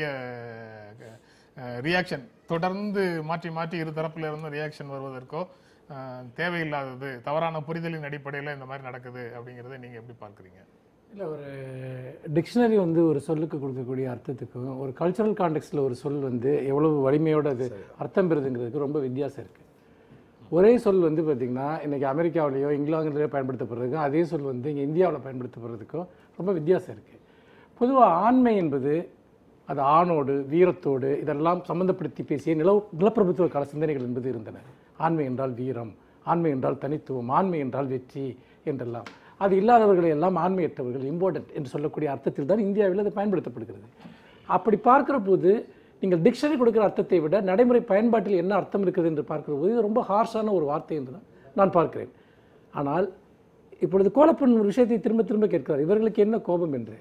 A: ரியாக்ஷன் தொடர்ந்து மாற்றி மாற்றி இரு தரப்புல இருந்து ரியாக்ஷன் வருவதற்கோ அஹ், தேவையில்லாதது தவறான புரிதலின் அடிப்படையில் இந்த மாதிரி நடக்குது அப்படிங்கறதை நீங்க எப்படி பார்க்குறீங்க
D: இல்லை ஒரு டிக்ஷனரி வந்து ஒரு சொல்லுக்கு கொடுக்கக்கூடிய அர்த்தத்துக்கும் ஒரு கல்ச்சரல் கான்டெக்ட்ல ஒரு சொல் வந்து எவ்வளவு வலிமையோட அது அர்த்தம் பெறுதுங்கிறதுக்கு ரொம்ப வித்தியாசம் இருக்குது ஒரே சொல் வந்து பார்த்திங்கன்னா இன்றைக்கி அமெரிக்காவிலேயோ இங்கிலாந்துலேயோ பயன்படுத்தப்படுறதுக்கும் அதே சொல் வந்து இங்கே இந்தியாவில் பயன்படுத்தப்படுறதுக்கும் ரொம்ப வித்தியாசம் இருக்குது பொதுவாக ஆண்மை என்பது அது ஆணோடு வீரத்தோடு இதெல்லாம் சம்மந்தப்படுத்தி பேசிய நில நிலப்பிரபுத்துவ கால சிந்தனைகள் என்பது இருந்தன ஆண்மை என்றால் வீரம் ஆண்மை என்றால் தனித்துவம் ஆண்மை என்றால் வெற்றி என்றெல்லாம் அது இல்லாதவர்களை எல்லாம் ஆண்மையற்றவர்கள் இம்பார்ட்டன்ட் என்று சொல்லக்கூடிய அர்த்தத்தில் தான் இந்தியாவில் அது பயன்படுத்தப்படுகிறது அப்படி பார்க்கிற போது நீங்கள் டிக்ஷனரி கொடுக்கிற அர்த்தத்தை விட நடைமுறை பயன்பாட்டில் என்ன அர்த்தம் இருக்குது என்று பார்க்கிற போது இது ரொம்ப ஹார்ஷான ஒரு வார்த்தை என்று தான் நான் பார்க்கிறேன் ஆனால் இப்பொழுது கோலப்பன் ஒரு விஷயத்தை திரும்ப திரும்ப கேட்கிறார் இவர்களுக்கு என்ன கோபம் என்று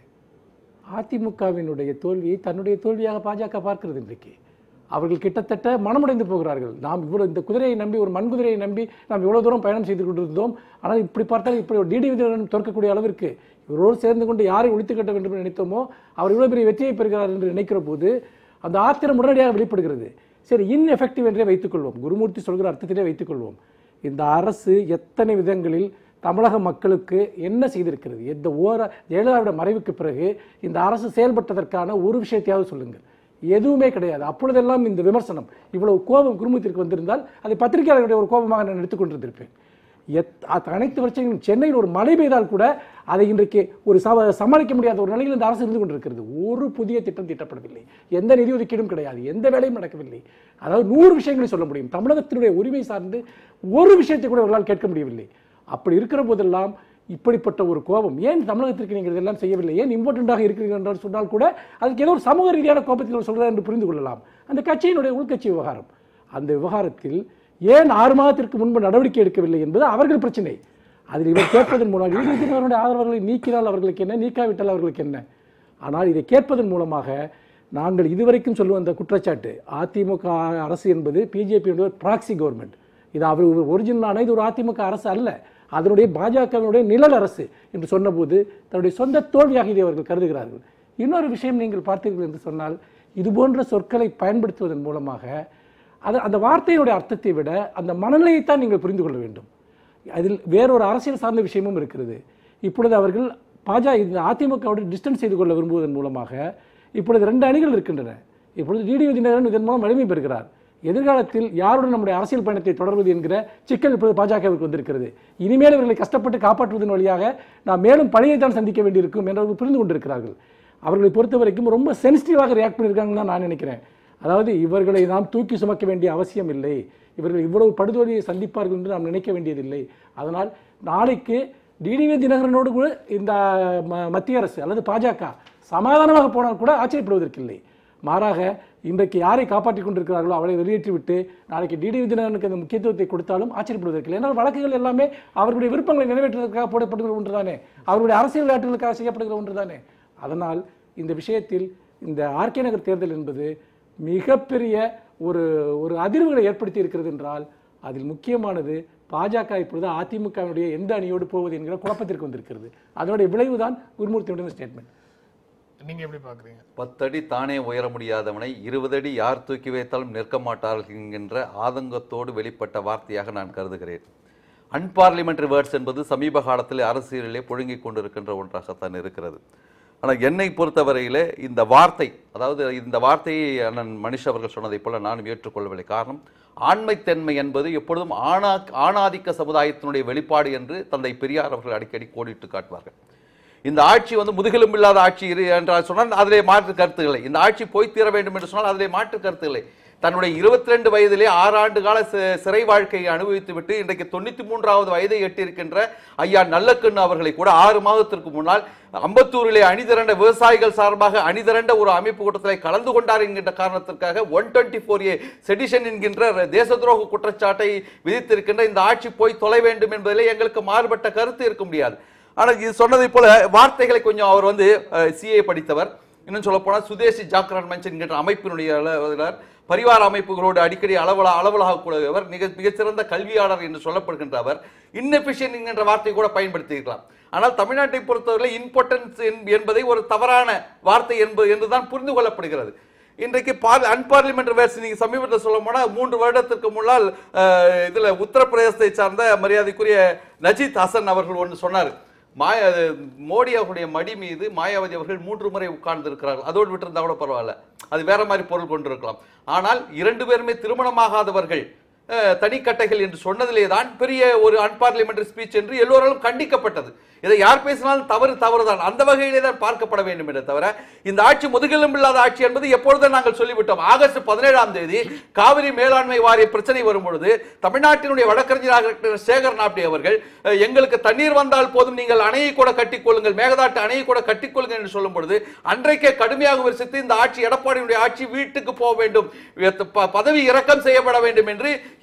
D: அதிமுகவினுடைய தோல்வியை தன்னுடைய தோல்வியாக பாஜக பார்க்கிறது இன்றைக்கு அவர்கள் கிட்டத்தட்ட மனமுடைந்து போகிறார்கள் நாம் இவ்வளவு இந்த குதிரையை நம்பி ஒரு மண் குதிரையை நம்பி நாம் இவ்வளவு தூரம் பயணம் செய்து கொண்டிருந்தோம் ஆனால் இப்படி பார்த்தால் இப்படி ஒரு டிடி விதியுடன் தோற்கக்கூடிய அளவிற்கு இவரோடு சேர்ந்து கொண்டு யாரை ஒழித்து கட்ட வேண்டும் என்று நினைத்தோமோ அவர் இவ்வளவு பெரிய வெற்றியை பெறுகிறார் என்று நினைக்கிற போது அந்த ஆத்திரம் உடனடியாக வெளிப்படுகிறது சரி இன்எஃபெக்டிவ் என்றே வைத்துக்கொள்வோம் குருமூர்த்தி சொல்கிற அர்த்தத்திலே வைத்துக்கொள்வோம் இந்த அரசு எத்தனை விதங்களில் தமிழக மக்களுக்கு என்ன செய்திருக்கிறது இந்த ஓர ஜெயலலிதாவோட மறைவுக்கு பிறகு இந்த அரசு செயல்பட்டதற்கான ஒரு விஷயத்தையாவது சொல்லுங்கள் எதுவுமே கிடையாது அப்பொழுதெல்லாம் இந்த விமர்சனம் இவ்வளவு கோபம் குருமூர்த்திற்கு வந்திருந்தால் அதை பத்திரிகையாளர்களுடைய ஒரு கோபமாக நான் எடுத்துக்கொண்டிருந்திருப்பேன் எத் அத்- அனைத்து வருஷங்களும் சென்னையில் ஒரு மழை பெய்தால் கூட அதை இன்றைக்கு ஒரு சம சமாளிக்க முடியாத ஒரு நிலையில் இந்த அரசு இருந்து கொண்டிருக்கிறது ஒரு புதிய திட்டம் தீட்டப்படவில்லை எந்த நிதி ஒதுக்கீடும் கிடையாது எந்த வேலையும் நடக்கவில்லை அதாவது நூறு விஷயங்களை சொல்ல முடியும் தமிழகத்தினுடைய உரிமை சார்ந்து ஒரு விஷயத்தை கூட அவர்களால் கேட்க முடியவில்லை அப்படி இருக்கிற போதெல்லாம் இப்படிப்பட்ட ஒரு கோபம் ஏன் தமிழகத்திற்கு நீங்கள் இதெல்லாம் செய்யவில்லை ஏன் இம்பார்ட்டண்டாக இருக்கிறீர்கள் என்று சொன்னால் கூட அதுக்கு ஏதோ ஒரு சமூக ரீதியான கோபத்தில் சொல்கிறார் என்று புரிந்து கொள்ளலாம் அந்த கட்சியினுடைய உள்கட்சி விவகாரம் அந்த விவகாரத்தில் ஏன் ஆறு மாதத்திற்கு முன்பு நடவடிக்கை எடுக்கவில்லை என்பது அவர்கள் பிரச்சனை அதில் இவர் கேட்பதன் மூலம் நீதிபதியினருடைய ஆதரவர்களை நீக்கினால் அவர்களுக்கு என்ன நீக்காவிட்டால் அவர்களுக்கு என்ன ஆனால் இதை கேட்பதன் மூலமாக நாங்கள் இதுவரைக்கும் சொல்லுவோம் அந்த குற்றச்சாட்டு அதிமுக அரசு என்பது பிஜேபியுடைய ப்ராக்சி கவர்மெண்ட் இது அவர் ஒரு ஒரிஜினலான இது ஒரு அதிமுக அரசு அல்ல அதனுடைய பாஜகவினுடைய நிழல் அரசு என்று சொன்னபோது தன்னுடைய சொந்த தோல்வியாக இதை அவர்கள் கருதுகிறார்கள் இன்னொரு விஷயம் நீங்கள் பார்த்தீர்கள் என்று சொன்னால் இது போன்ற சொற்களை பயன்படுத்துவதன் மூலமாக அது அந்த வார்த்தையினுடைய அர்த்தத்தை விட அந்த மனநிலையைத்தான் நீங்கள் புரிந்து கொள்ள வேண்டும் அதில் வேறொரு அரசியல் சார்ந்த விஷயமும் இருக்கிறது இப்பொழுது அவர்கள் பாஜக இந்த அதிமுகவோடு டிஸ்டன்ஸ் செய்து கொள்ள விரும்புவதன் மூலமாக இப்பொழுது ரெண்டு அணிகள் இருக்கின்றன இப்பொழுது டிடி விதிநகரன் இதன் மூலம் வலிமை பெறுகிறார் எதிர்காலத்தில் யாருடன் நம்முடைய அரசியல் பயணத்தை தொடர்வது என்கிற சிக்கல் இப்பொழுது பாஜகவிற்கு வந்திருக்கிறது இனிமேல் இவர்களை கஷ்டப்பட்டு காப்பாற்றுவதன் வழியாக நாம் மேலும் பழியை தான் சந்திக்க வேண்டியிருக்கும் என்று அவர்கள் புரிந்து கொண்டிருக்கிறார்கள் அவர்களை பொறுத்த வரைக்கும் ரொம்ப சென்சிட்டிவாக ரியாக்ட் பண்ணியிருக்காங்கன்னு தான் நான் நினைக்கிறேன் அதாவது இவர்களை நாம் தூக்கி சுமக்க வேண்டிய அவசியம் இல்லை இவர்கள் இவ்வளவு படுதோல்வியை சந்திப்பார்கள் என்று நாம் நினைக்க வேண்டியதில்லை அதனால் நாளைக்கு டிடிவி தினகரனோடு கூட இந்த ம- மத்திய அரசு அல்லது பாஜக சமாதானமாக போனால் கூட ஆச்சரியப்படுவதற்கில்லை மாறாக இன்றைக்கு யாரை காப்பாற்றிக் கொண்டிருக்கிறார்களோ அவளை வெளியேற்றிவிட்டு நாளைக்கு டிடி தினகரனுக்கு அந்த முக்கியத்துவத்தை கொடுத்தாலும் ஆச்சரியப்படுவதற்கில்லை ஏன்னால் வழக்குகள் எல்லாமே அவர்களுடைய விருப்பங்களை நிறைவேற்றுவதற்காக போடப்படுகிற ஒன்றுதானே அவர்களுடைய அரசியல் விளையாட்டுகளுக்காக செய்யப்படுகிற ஒன்றுதானே அதனால் இந்த விஷயத்தில் இந்த ஆர்கே நகர் தேர்தல் என்பது மிகப்பெரிய ஒரு ஒரு அதிர்வுகளை ஏற்படுத்தி இருக்கிறது என்றால் அதில் முக்கியமானது பாஜக இப்பொழுது அதிமுகவினுடைய எந்த அணியோடு போவது என்கிற குழப்பத்திற்கு வந்திருக்கிறது அதனுடைய விளைவுதான் குருமூர்த்தியுடைய ஸ்டேட்மெண்ட்
A: நீங்க எப்படி பாக்குறீங்க
E: பத்தடி தானே உயர முடியாதவனை இருபது அடி யார் தூக்கி வைத்தாலும் நிற்க மாட்டார்கள் என்கின்ற ஆதங்கத்தோடு வெளிப்பட்ட வார்த்தையாக நான் கருதுகிறேன் அன்பார்லிமெண்டரி வேர்ட்ஸ் என்பது சமீப காலத்தில் அரசியலிலே புழுங்கிக் கொண்டிருக்கின்ற ஒன்றாகத்தான் இருக்கிறது ஆனால் என்னை பொறுத்தவரையிலே இந்த வார்த்தை அதாவது இந்த வார்த்தையை அண்ணன் மனிஷ் அவர்கள் சொன்னதைப் போல நானும் ஏற்றுக்கொள்ளவில்லை காரணம் ஆண்மைத்தன்மை என்பது எப்பொழுதும் ஆணா ஆணாதிக்க சமுதாயத்தினுடைய வெளிப்பாடு என்று தந்தை பெரியார் அவர்கள் அடிக்கடி கோடிட்டு காட்டுவார்கள் இந்த ஆட்சி வந்து முதுகெலும்பு இல்லாத ஆட்சி இரு என்றால் சொன்னால் அதிலே மாற்று கருத்துக்களை இந்த ஆட்சி போய் தீர வேண்டும் என்று சொன்னால் அதிலே மாற்று கருத்துக்களை தன்னுடைய இருபத்தி ரெண்டு வயதிலே ஆறு ஆண்டு கால சி- சிறை வாழ்க்கையை அனுபவித்து விட்டு இன்றைக்கு தொண்ணூத்தி மூன்றாவது வயதை எட்டியிருக்கின்ற ஐயா நல்லக்கண்ணு அவர்களை கூட ஆறு மாதத்திற்கு முன்னால் அம்பத்தூரிலே அணிதிரண்ட விவசாயிகள் சார்பாக அணிதிரண்ட ஒரு அமைப்பு கூட்டத்தில் கலந்து கொண்டார் என்கின்ற காரணத்திற்காக one twenty four A sedition என்கின்ற தேச துரோக குற்றச்சாட்டை விதித்திருக்கின்ற இந்த ஆட்சி போய் தொலை வேண்டும் என்பதிலே எங்களுக்கு மாறுபட்ட கருத்து இருக்க முடியாது ஆனால் இது சொன்னதை போல வார்த்தைகளை கொஞ்சம் அவர் வந்து சிஏ படித்தவர் இன்னும் சொல்ல போனால் சுதேசி ஜாக்ரான் மஞ்ச் என்கின்ற அமைப்பினுடைய அளவிலார் பரிவார அமைப்புகளோடு அடிக்கடி அளவலா அளவலாக கூடியவர் மிக மிகச்சிறந்த கல்வியாளர் என்று சொல்லப்படுகின்ற அவர் இன்னெஃபிஷியன்ட் என்கின்ற வார்த்தை கூட பயன்படுத்தியிருக்கலாம் ஆனால் தமிழ்நாட்டை பொறுத்தவரை இம்பார்ட்டன்ஸ் என்பதை ஒரு தவறான வார்த்தை என்பது என்றுதான் புரிந்து கொள்ளப்படுகிறது இன்றைக்கு பார் அன்பார்லிமெண்ட் வேர்ஸ் நீங்க சமீபத்தில் சொல்ல போனா மூன்று வருடத்திற்கு முன்னால் அஹ், இதுல உத்தரப்பிரதேசத்தை சார்ந்த மரியாதைக்குரிய நஜீத் ஹசன் அவர்கள் ஒன்று சொன்னார் மாய மோடி அவர்களுடைய மடி மீது மாயாவதி அவர்கள் மூன்று முறை உட்கார்ந்து இருக்கிறார்கள் அதோடு விட்டிருந்தா கூட பரவாயில்ல அது வேற மாதிரி பொருள் கொண்டிருக்கலாம் ஆனால் இரண்டு பேருமே திருமணமாகாதவர்கள் அஹ், தனிக்கட்டைகள் என்று சொன்னதிலே தான் பெரிய ஒரு அன்பார்லிமெண்டரி ஸ்பீச் என்று எல்லோராலும் கண்டிக்கப்பட்டது இதை யார் பேசினாலும் தவறு தவறுதான் அந்த வகையிலே தான் பார்க்கப்பட வேண்டும் என்றே தவிர இந்த ஆட்சி முதுகெலும்பு இல்லாத ஆட்சி என்பது எப்பொழுதும் நாங்கள் சொல்லிவிட்டோம் ஆகஸ்ட் பதினேழாம் தேதி காவிரி மேலாண்மை வாரிய பிரச்சனை வரும் பொழுது தமிழ்நாட்டினுடைய வழக்கறிஞராக இருக்கிற சேகர் நாப்டே அவர்கள் அஹ், எங்களுக்கு தண்ணீர் வந்தால் போதும் நீங்கள் அணையை கூட கட்டிக்கொள்ளுங்கள் மேகதாட்டு அணையை கூட கட்டிக்கொள்ளுங்கள் என்று சொல்லும் பொழுது அன்றைக்கே கடுமையாக விமர்சித்து இந்த ஆட்சி எடப்பாடியுடைய ஆட்சி வீட்டுக்கு போக வேண்டும் ப- பதவி இறக்கம் செய்யப்பட வேண்டும் என்று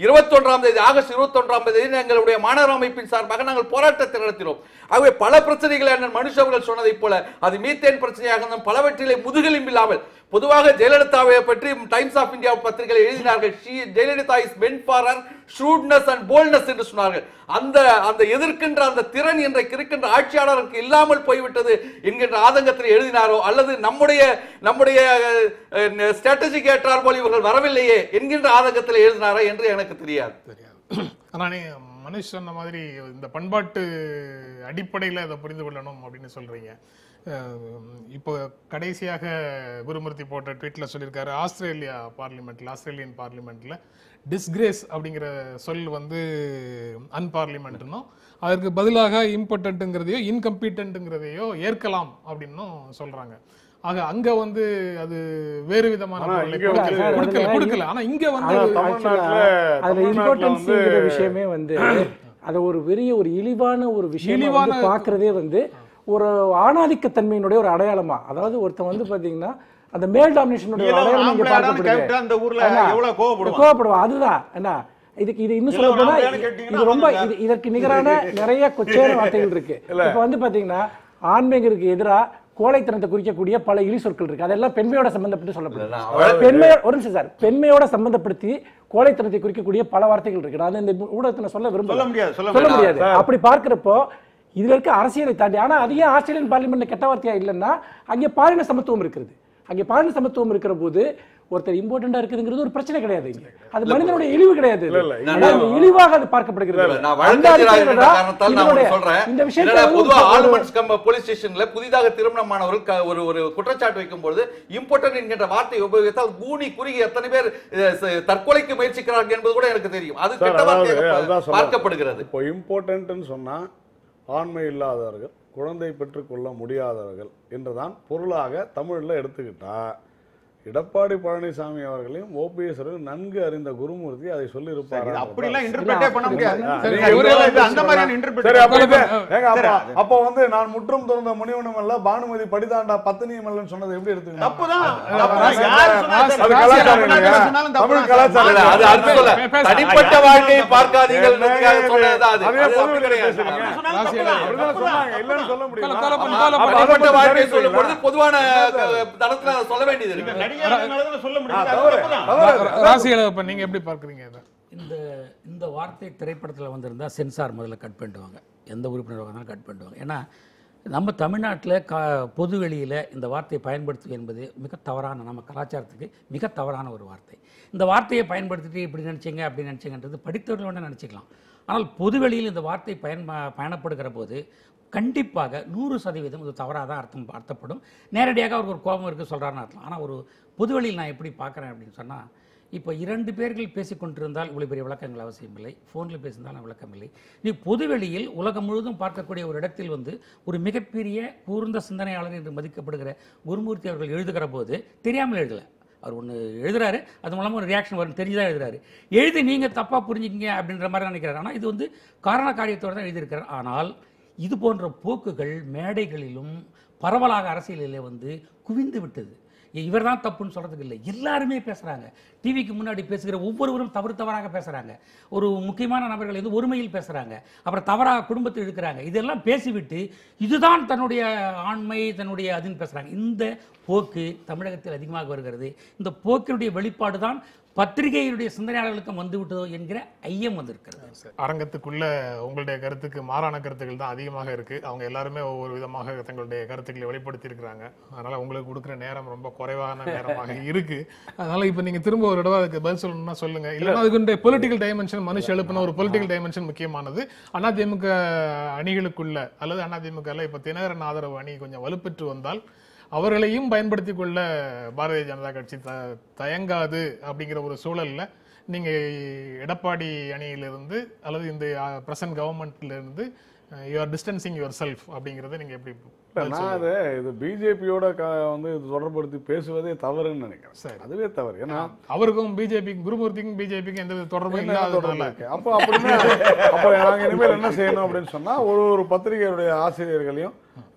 E: இருபத்தொன்றாம் தேதி ஆகஸ்ட் இருபத்தொன்றாம் தேதி எங்களுடைய மாணவர் அமைப்பின் சார்பாக நாங்கள் போராட்டத்தை நடத்தினோம் ஆகவே பல பிரச்சனைகள் அண்ணன் மனுஷ் அவர்கள் சொன்னதைப் போல அது மீத்தேன் பிரச்சனையாக இருந்தாலும் பலவற்றிலே முதுகெலும்பு இல்லாமல் பொதுவாக ஜெயலலிதாவை பற்றி டைம்ஸ் ஆஃப் இந்தியா பத்திரிகையில் எழுதினார்கள் She- Jayalalithaa is men for her shrewdness and boldness என்று சொன்னார்கள் அந்த அந்த எதிர்க்கின்ற அந்த திறன் இன்றைக்கு இருக்கின்ற ஆட்சியாளருக்கு இல்லாமல் போய்விட்டது என்கின்ற ஆதங்கத்தில் எழுதினாரோ அல்லது நம்முடைய நம்முடைய ஸ்ட்ராட்டஜிக்கு ஏற்றார் போல் இவர்கள் வரவில்லையே என்கின்ற ஆதங்கத்தில் எழுதினாரா என்று எனக்கு தெரியாது
A: தெரியாது ஆனா நீ மனுஷ் சொன்ன மாதிரி இந்த பண்பாட்டு அடிப்படையில் அதை புரிந்து கொள்ளணும் அப்படின்னு சொல்றீங்க அஹ் இப்போ கடைசியாக குருமூர்த்தி போட்ட ட்வீட்ல சொல்லியிருக்காரு ஆஸ்திரேலியா பார்லிமெண்ட்ல ஆஸ்திரேலியன் பார்லிமெண்ட்ல டிஸ்கிரேஸ் அப்படிங்கிற சொல் வந்து அன்பார்லிமெண்ட்னும் அதற்கு பதிலாக இம்பார்ட்டன்ட்டுங்கிறதையோ இன்கம்பீட்டன்ட்டுங்கிறதையோ ஏற்கலாம் அப்படின்னும் சொல்றாங்க ஆக அங்க வந்து அது வேறு விதமான
B: ஆனா
A: பொருளை
B: இங்க
A: கொடுக்கல
B: வந்து-
A: கொடுக்கல கொடுக்கல ஆனா இங்க வந்து
B: ஆனா
A: அது-
B: தமிழ்நாட்டுல
D: அதுல
B: தமிழ்நாட்டுல
D: இம்பார்ட்டன்ஸ்ங்கிற
B: வந்து
D: விஷயமே வந்து அதை ஒரு பெரிய ஒரு இழிவான ஒரு விஷயம்
A: இழிவான-
D: பார்க்கறதே வந்து ஒரு ஆணாதிக்க தன்மையினுடைய ஒரு அடையாளமா அதாவது ஒருத்தன் வந்து பாத்தீங்கன்னா அந்த மேல் டாமினேஷனுடைய
C: நீ எல்லாம் ஒரு
D: அடையாளம் இங்க
C: ஆம்பளையாடான்னு
D: பார்க்கப்படுது
C: கேட்டா அந்த ஊர்ல
D: என்ன?
C: எவ்வளவு கோவப்படுவான்?
D: கோவப்படுவான் அதுதான் என்ன இதுக்கு இது இன்னும்
C: இல்ல,
D: சொல்ல
C: ஒரு
D: போனா
C: ஆம்பளையான்னு
D: இது-
C: கேட்டீங்கன்னா
D: இது ரொம்ப
C: அவன்
D: இது இதற்கு நிகரான நிறைய கொச்சையான வார்த்தைகள் இருக்கு இப்ப வந்து பாத்தீங்கன்னா ஆண்மைக்கு எதிரா கோழைத்தனத்தை குறிக்கக்கூடிய பல இழி சொற்கள் இருக்கு அதெல்லாம் பெண்மையோட சம்பந்தப்பட்டு சொல்லப்படுது பெண்மையோட ஒரு நிமிஷம் சார் பெண்மையோட சம்பந்தப்படுத்தி கோழைத்தனத்தை குறிக்கக்கூடிய பல வார்த்தைகள் இருக்கு நான் இந்த ஊடகத்தை நான் சொல்ல
C: சொல்ல
D: விரும்பல
C: முடியாது சொல்ல
D: சொல்ல
C: முடியாது
D: முடியாது அப்படி பார்க்கிறப்போ இதுல இருக்க அரசியலை தாண்டி ஆனா அது ஏன் ஆஸ்திரேலியன் பார்லிமெண்ட்ல கெட்ட வார்த்தையா இல்லைன்னா அங்கே பாலின சமத்துவம் இருக்கிறது அங்கே பாலின சமத்துவம் இருக்கிற போது ஒருத்தர் இம்பார்ட்டண்டா இருக்குதுங்கிறது ஒரு பிரச்சனை கிடையாது இங்க. அது மனிதனுடைய இழிவு கிடையாது இது.
B: இல்ல, இல்ல,
D: ஆனா இந்த இழிவாக அது பார்க்கப்படுகிறது
E: நான்
D: அந்த
E: வழக்கறிஞராக
D: அடிப்படையில
E: இருந்த
D: தான்
E: காரணத்தால் நான்
D: இதனுடைய-
E: ஒண்ணு சொல்றேன்
D: இந்த விஷயத்தை
E: என்னடா,
D: வந்து
E: பொதுவா
D: ஒரு-
E: ஆல்மண்ட்ஸ் கம் போலீஸ் ஸ்டேஷன்ல புதிதாக திருமணமானவர்கள் க- ஒரு ஒரு குற்றச்சாட்டு வைக்கும்போது இம்பார்ட்டன்ட் என்கின்ற வார்த்தையை உபயோகித்தால் கூனி குறுகி எத்தனை பேர் அஹ், ச- தற்கொலைக்கு முயற்சிக்கிறார்கள் என்பது கூட எனக்கு தெரியும் அது
B: சார்,
E: கெட்ட
B: அதாவது
E: வார்த்தையாக
B: அதுதான் சொல்ல-
E: பார்க்கப்படுகிறது
B: இப்போ இம்பார்ட்டன்ட்னு சொன்னா ஆண்மை இல்லாதவர்கள் குழந்தை பெற்றுக்கொள்ள முடியாதவர்கள் என்றுதான் பொருளாக தமிழ்ல எடுத்துக்கிட்டா எடப்பாடி பழனிசாமி அவர்களையும் ஓபிஎஸ் நன்கு அறிந்த குருமூர்த்தி அதை சொல்லி
C: இது அப்படிலாம் இன்டர்பிரேட்டே பண்ண முடியாது
A: சரி,
C: இது
A: ஒரே ஒரு
C: இது அந்த மாதிரியான
B: சரி
C: இன்டர்பிரேட்
B: அப்ப இது- ஏங்க, அப்ப-
C: சரி, அது-
B: அப்ப வந்து நான் முற்றும் துறந்த முனிவனும் அல்ல பானுமதி படிதாண்டா பத்தினியும் அல்லன்னு சொன்னது எப்படி எடுத்துக்கணும்
C: தப்புதான்
A: அது-
C: தப்புதான்.
A: அது-
C: யார் சொன்னா
A: அது
C: சரி,
B: அது
C: யார்
B: கலாச்சாரம்
C: சொன்னா
B: இல்லையா?
C: சொன்னாலும்
B: தமிழ்
C: தப்புதான்.
B: கலாச்சாரம்
E: இல்ல, அது அது சொல்ல
A: பேச-
E: தனிப்பட்ட வாழ்க்கையை பார்க்காதீர்கள் சொன்னதுதான் அது
B: அதே
E: அது
B: பொது
E: அப்படி
B: வெளியில
E: கிடையாது.
B: பேசுறீங்க.
C: அப்படி சொன்னாலும்
A: ராசியா
C: தப்புதான்.
B: அப்படிதான் சொன்னாங்க இல்லன்னு சொல்ல முடியுமா
A: கோல- கோல-
B: அப்ப-
A: கோல-
B: அப்ப அதை
E: தனிப்பட்ட
B: மட்டும்
E: வாழ்க்கையை
B: சரி
E: சொல்லும் பொழுது
B: செய்யலாம்.
E: பொதுவான க- தளத்துல அதை சொல்ல வேண்டியது
C: நீங்க
E: இருக்கு
C: நடிகர்னாலதான் சொல்ல முடியும்
B: ஆ,
C: அது
B: தவறு,
C: தப்புதான்.
B: தவறு.
A: ராசிகளை இப்ப நீங்க எப்படி பார்க்கறீங்க இதை
F: இந்த இந்த வார்த்தை திரைப்படத்தில் வந்திருந்தா சென்சார் முதல்ல கட் பண்ணிடுவாங்க எந்த உறுப்பினர் வந்தாலும் கட் பண்ணிடுவாங்க ஏன்னா நம்ம தமிழ்நாட்டில் க பொது வெளியில் இந்த வார்த்தையை பயன்படுத்துவது என்பது மிக தவறான நம்ம கலாச்சாரத்துக்கு மிக தவறான ஒரு வார்த்தை இந்த வார்த்தையை பயன்படுத்திட்டு இப்படி நினச்சிங்க அப்படி நினச்சிங்கன்றது படித்தவர்கள் வேணால் நினச்சிக்கலாம் ஆனால் பொதுவெளியில் இந்த வார்த்தை பயன் பயணப்படுகிற போது கண்டிப்பாக நூறு சதவீதம் இது தவறாக தான் அர்த்தம் அர்த்தப்படும் நேரடியாக அவருக்கு ஒரு கோபம் இருக்குது சொல்கிறாருன்னு அர்த்தம் ஆனால் ஒரு பொதுவெளியில் நான் எப்படி பார்க்குறேன் அப்படின்னு சொன்னால் இப்போ இரண்டு பேர்கள் பேசிக்கொண்டிருந்தால் இவ்வளவு பெரிய விளக்கங்கள் அவசியமில்லை ஃபோனில் பேசியிருந்தாலும் விளக்கம் இல்லை நீ பொதுவெளியில் உலகம் முழுவதும் பார்க்கக்கூடிய ஒரு இடத்தில் வந்து ஒரு மிகப்பெரிய கூர்ந்த சிந்தனையாளர் என்று மதிக்கப்படுகிற குருமூர்த்தி அவர்கள் எழுதுகிற போது தெரியாமல் எழுதலை அவர் ஒன்று எழுதுறாரு அது மூலமாக ஒரு ரியாக்ஷன் வரும் தெரிஞ்சுதான் எழுதுறாரு எழுதி நீங்கள் தப்பாக புரிஞ்சுக்கிங்க அப்படின்ற மாதிரி நினைக்கிறாரு ஆனால் இது வந்து காரண காரியத்தோடு தான் எழுதியிருக்கிறார் ஆனால் இது போன்ற போக்குகள் மேடைகளிலும் பரவலாக அரசியலிலே வந்து குவிந்து விட்டது இவர் தான் தப்புன்னு சொல்றதுக்கு இல்லை எல்லாருமே பேசுறாங்க டிவிக்கு முன்னாடி பேசுகிற ஒவ்வொருவரும் தவறு தவறாக பேசுறாங்க ஒரு முக்கியமான நபர்கள் வந்து ஒருமையில் பேசுறாங்க அப்புறம் தவறாக குடும்பத்தில் இருக்கிறாங்க இதெல்லாம் பேசிவிட்டு இதுதான் தன்னுடைய ஆண்மை தன்னுடைய அதுன்னு பேசுறாங்க இந்த போக்கு தமிழகத்தில் அதிகமாக வருகிறது இந்த போக்கினுடைய வெளிப்பாடு தான் பத்திரிகையினுடைய சிந்தனையாளர்களுக்கும் வந்து விட்டதோ என்கிற ஐயம் வந்திருக்கிறது
A: அரங்கத்துக்குள்ள உங்களுடைய கருத்துக்கு மாறான கருத்துக்கள் தான் அதிகமாக இருக்கு அவங்க எல்லாருமே ஒவ்வொரு விதமாக தங்களுடைய கருத்துக்களை வெளிப்படுத்தி இருக்கிறாங்க அதனால உங்களுக்கு கொடுக்குற நேரம் ரொம்ப குறைவான நேரமாக இருக்கு அதனால இப்ப நீங்க திரும்ப ஒரு தடவை அதுக்கு பதில் சொல்லணும்னா சொல்லுங்க இல்லைன்னா அதுக்கு பொலிட்டிக்கல் டைமென்ஷன் மனுஷ எழுப்பின ஒரு பொலிட்டிக்கல் டைமென்ஷன் முக்கியமானது அதிமுக அணிகளுக்குள்ள அல்லது அதிமுக இப்ப தினகரன் ஆதரவு அணி கொஞ்சம் வலுப்பெற்று வந்தால் அவர்களையும் பயன்படுத்திக் கொள்ள பாரதிய ஜனதா கட்சி த தயங்காது அப்படிங்கிற ஒரு சூழல்ல நீங்க எடப்பாடி அணியிலிருந்து அல்லது இந்த பிரசன்ட் கவர்மெண்ட்ல இருந்து you are distancing your self அப்படிங்கறத நீங்க எப்படி
B: இல்ல, நான் அது இது பிஜேபியோட வந்து இது தொடர்படுத்தி பேசுவதே தவறுன்னு நினைக்கிறேன்
A: சரி.
B: அதுவே தவறு ஏன்னா
A: அவருக்கும் பிஜேபி குருமூர்த்திக்கும் பிஜேபிக்கும் எந்த வித தொடர்பும்
B: என்ன தொடர்பு
A: இல்லாததுனால
B: இருக்கு? அப்போ அப்படின்னா அப்போ நாங்க இனிமேல் என்ன செய்யணும் அப்படின்னு சொன்னா ஒரு ஒரு பத்திரிகையுடைய ஆசிரியர்களையும்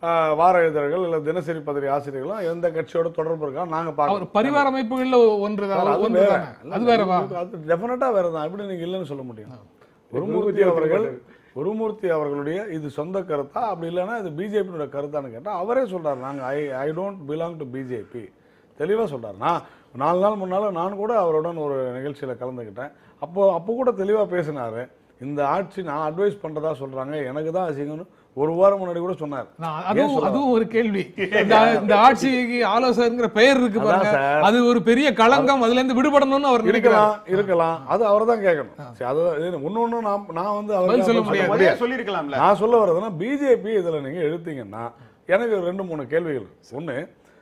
B: ஆஹ், வார இதழ்கள் இல்ல தினசரி பத்திரிகை ஆசிரியர்களும் எந்த கட்சியோட தொடர்பு இருக்கா நாங்க
A: அவர்
B: பார்க்கறோம்
A: பரிவார அமைப்புகள்ல ஒன்று
B: சார், அது
A: ஒன்று
B: வேற.
A: தானே.
B: இல்ல,
A: அது வேறவா
B: அது டெஃபினட்டா வேற தான் எப்படி நீங்க இல்லைன்னு சொல்ல முடியும் குருமூர்த்தி அவர்கள் குருமூர்த்தி அவர்களுடைய இது சொந்த கருத்தா அப்படி இல்லைன்னா இது பிஜேபியோட கருத்தான்னு கேட்டா அவரே சொல்றாரு நாங்க I I don't belong to BJP தெளிவா சொல்றாரு நான் நாலு நாள் முன்னால நான் கூட அவருடன் ஒரு நிகழ்ச்சியில கலந்துக்கிட்டேன் அப்போ அப்போ கூட தெளிவா பேசினாரு இந்த ஆட்சி நான் அட்வைஸ் பண்றதா சொல்றாங்க எனக்கு தான் அசிங்கம்னு ஒரு வாரம் முன்னாடி கூட சொன்னார்
A: நான்
B: ஏன்
A: அதுவும்
B: சொல்ல
A: அதுவும் ஒரு கேள்வி இந்த இந்த ஆட்சிக்கு ஆலோசகருங்கிற பெயர் இருக்கு
B: அதான்
A: பாருங்க
B: சார்.
A: அது ஒரு பெரிய களங்கம் அதுல இருந்து விடுபடணும்னு அவர் நினைக்கிறார்
B: இருக்கலாம் இருக்கலாம் அது அவரை தான் கேட்கணும் சரி, அது இது ஒண்ணு நான் நான் வந்து
A: பதில்
B: அவருக்கு
A: சொல்ல
B: பதில்
A: முடியாது.
C: முதல்ல சொல்லியிருக்கலாம்ல
B: நான் சொல்ல வர்றதுன்னா பிஜேபி இதுல நீங்க எடுத்தீங்கன்னா எனக்கு ரெண்டு மூணு கேள்விகள் ஒன்று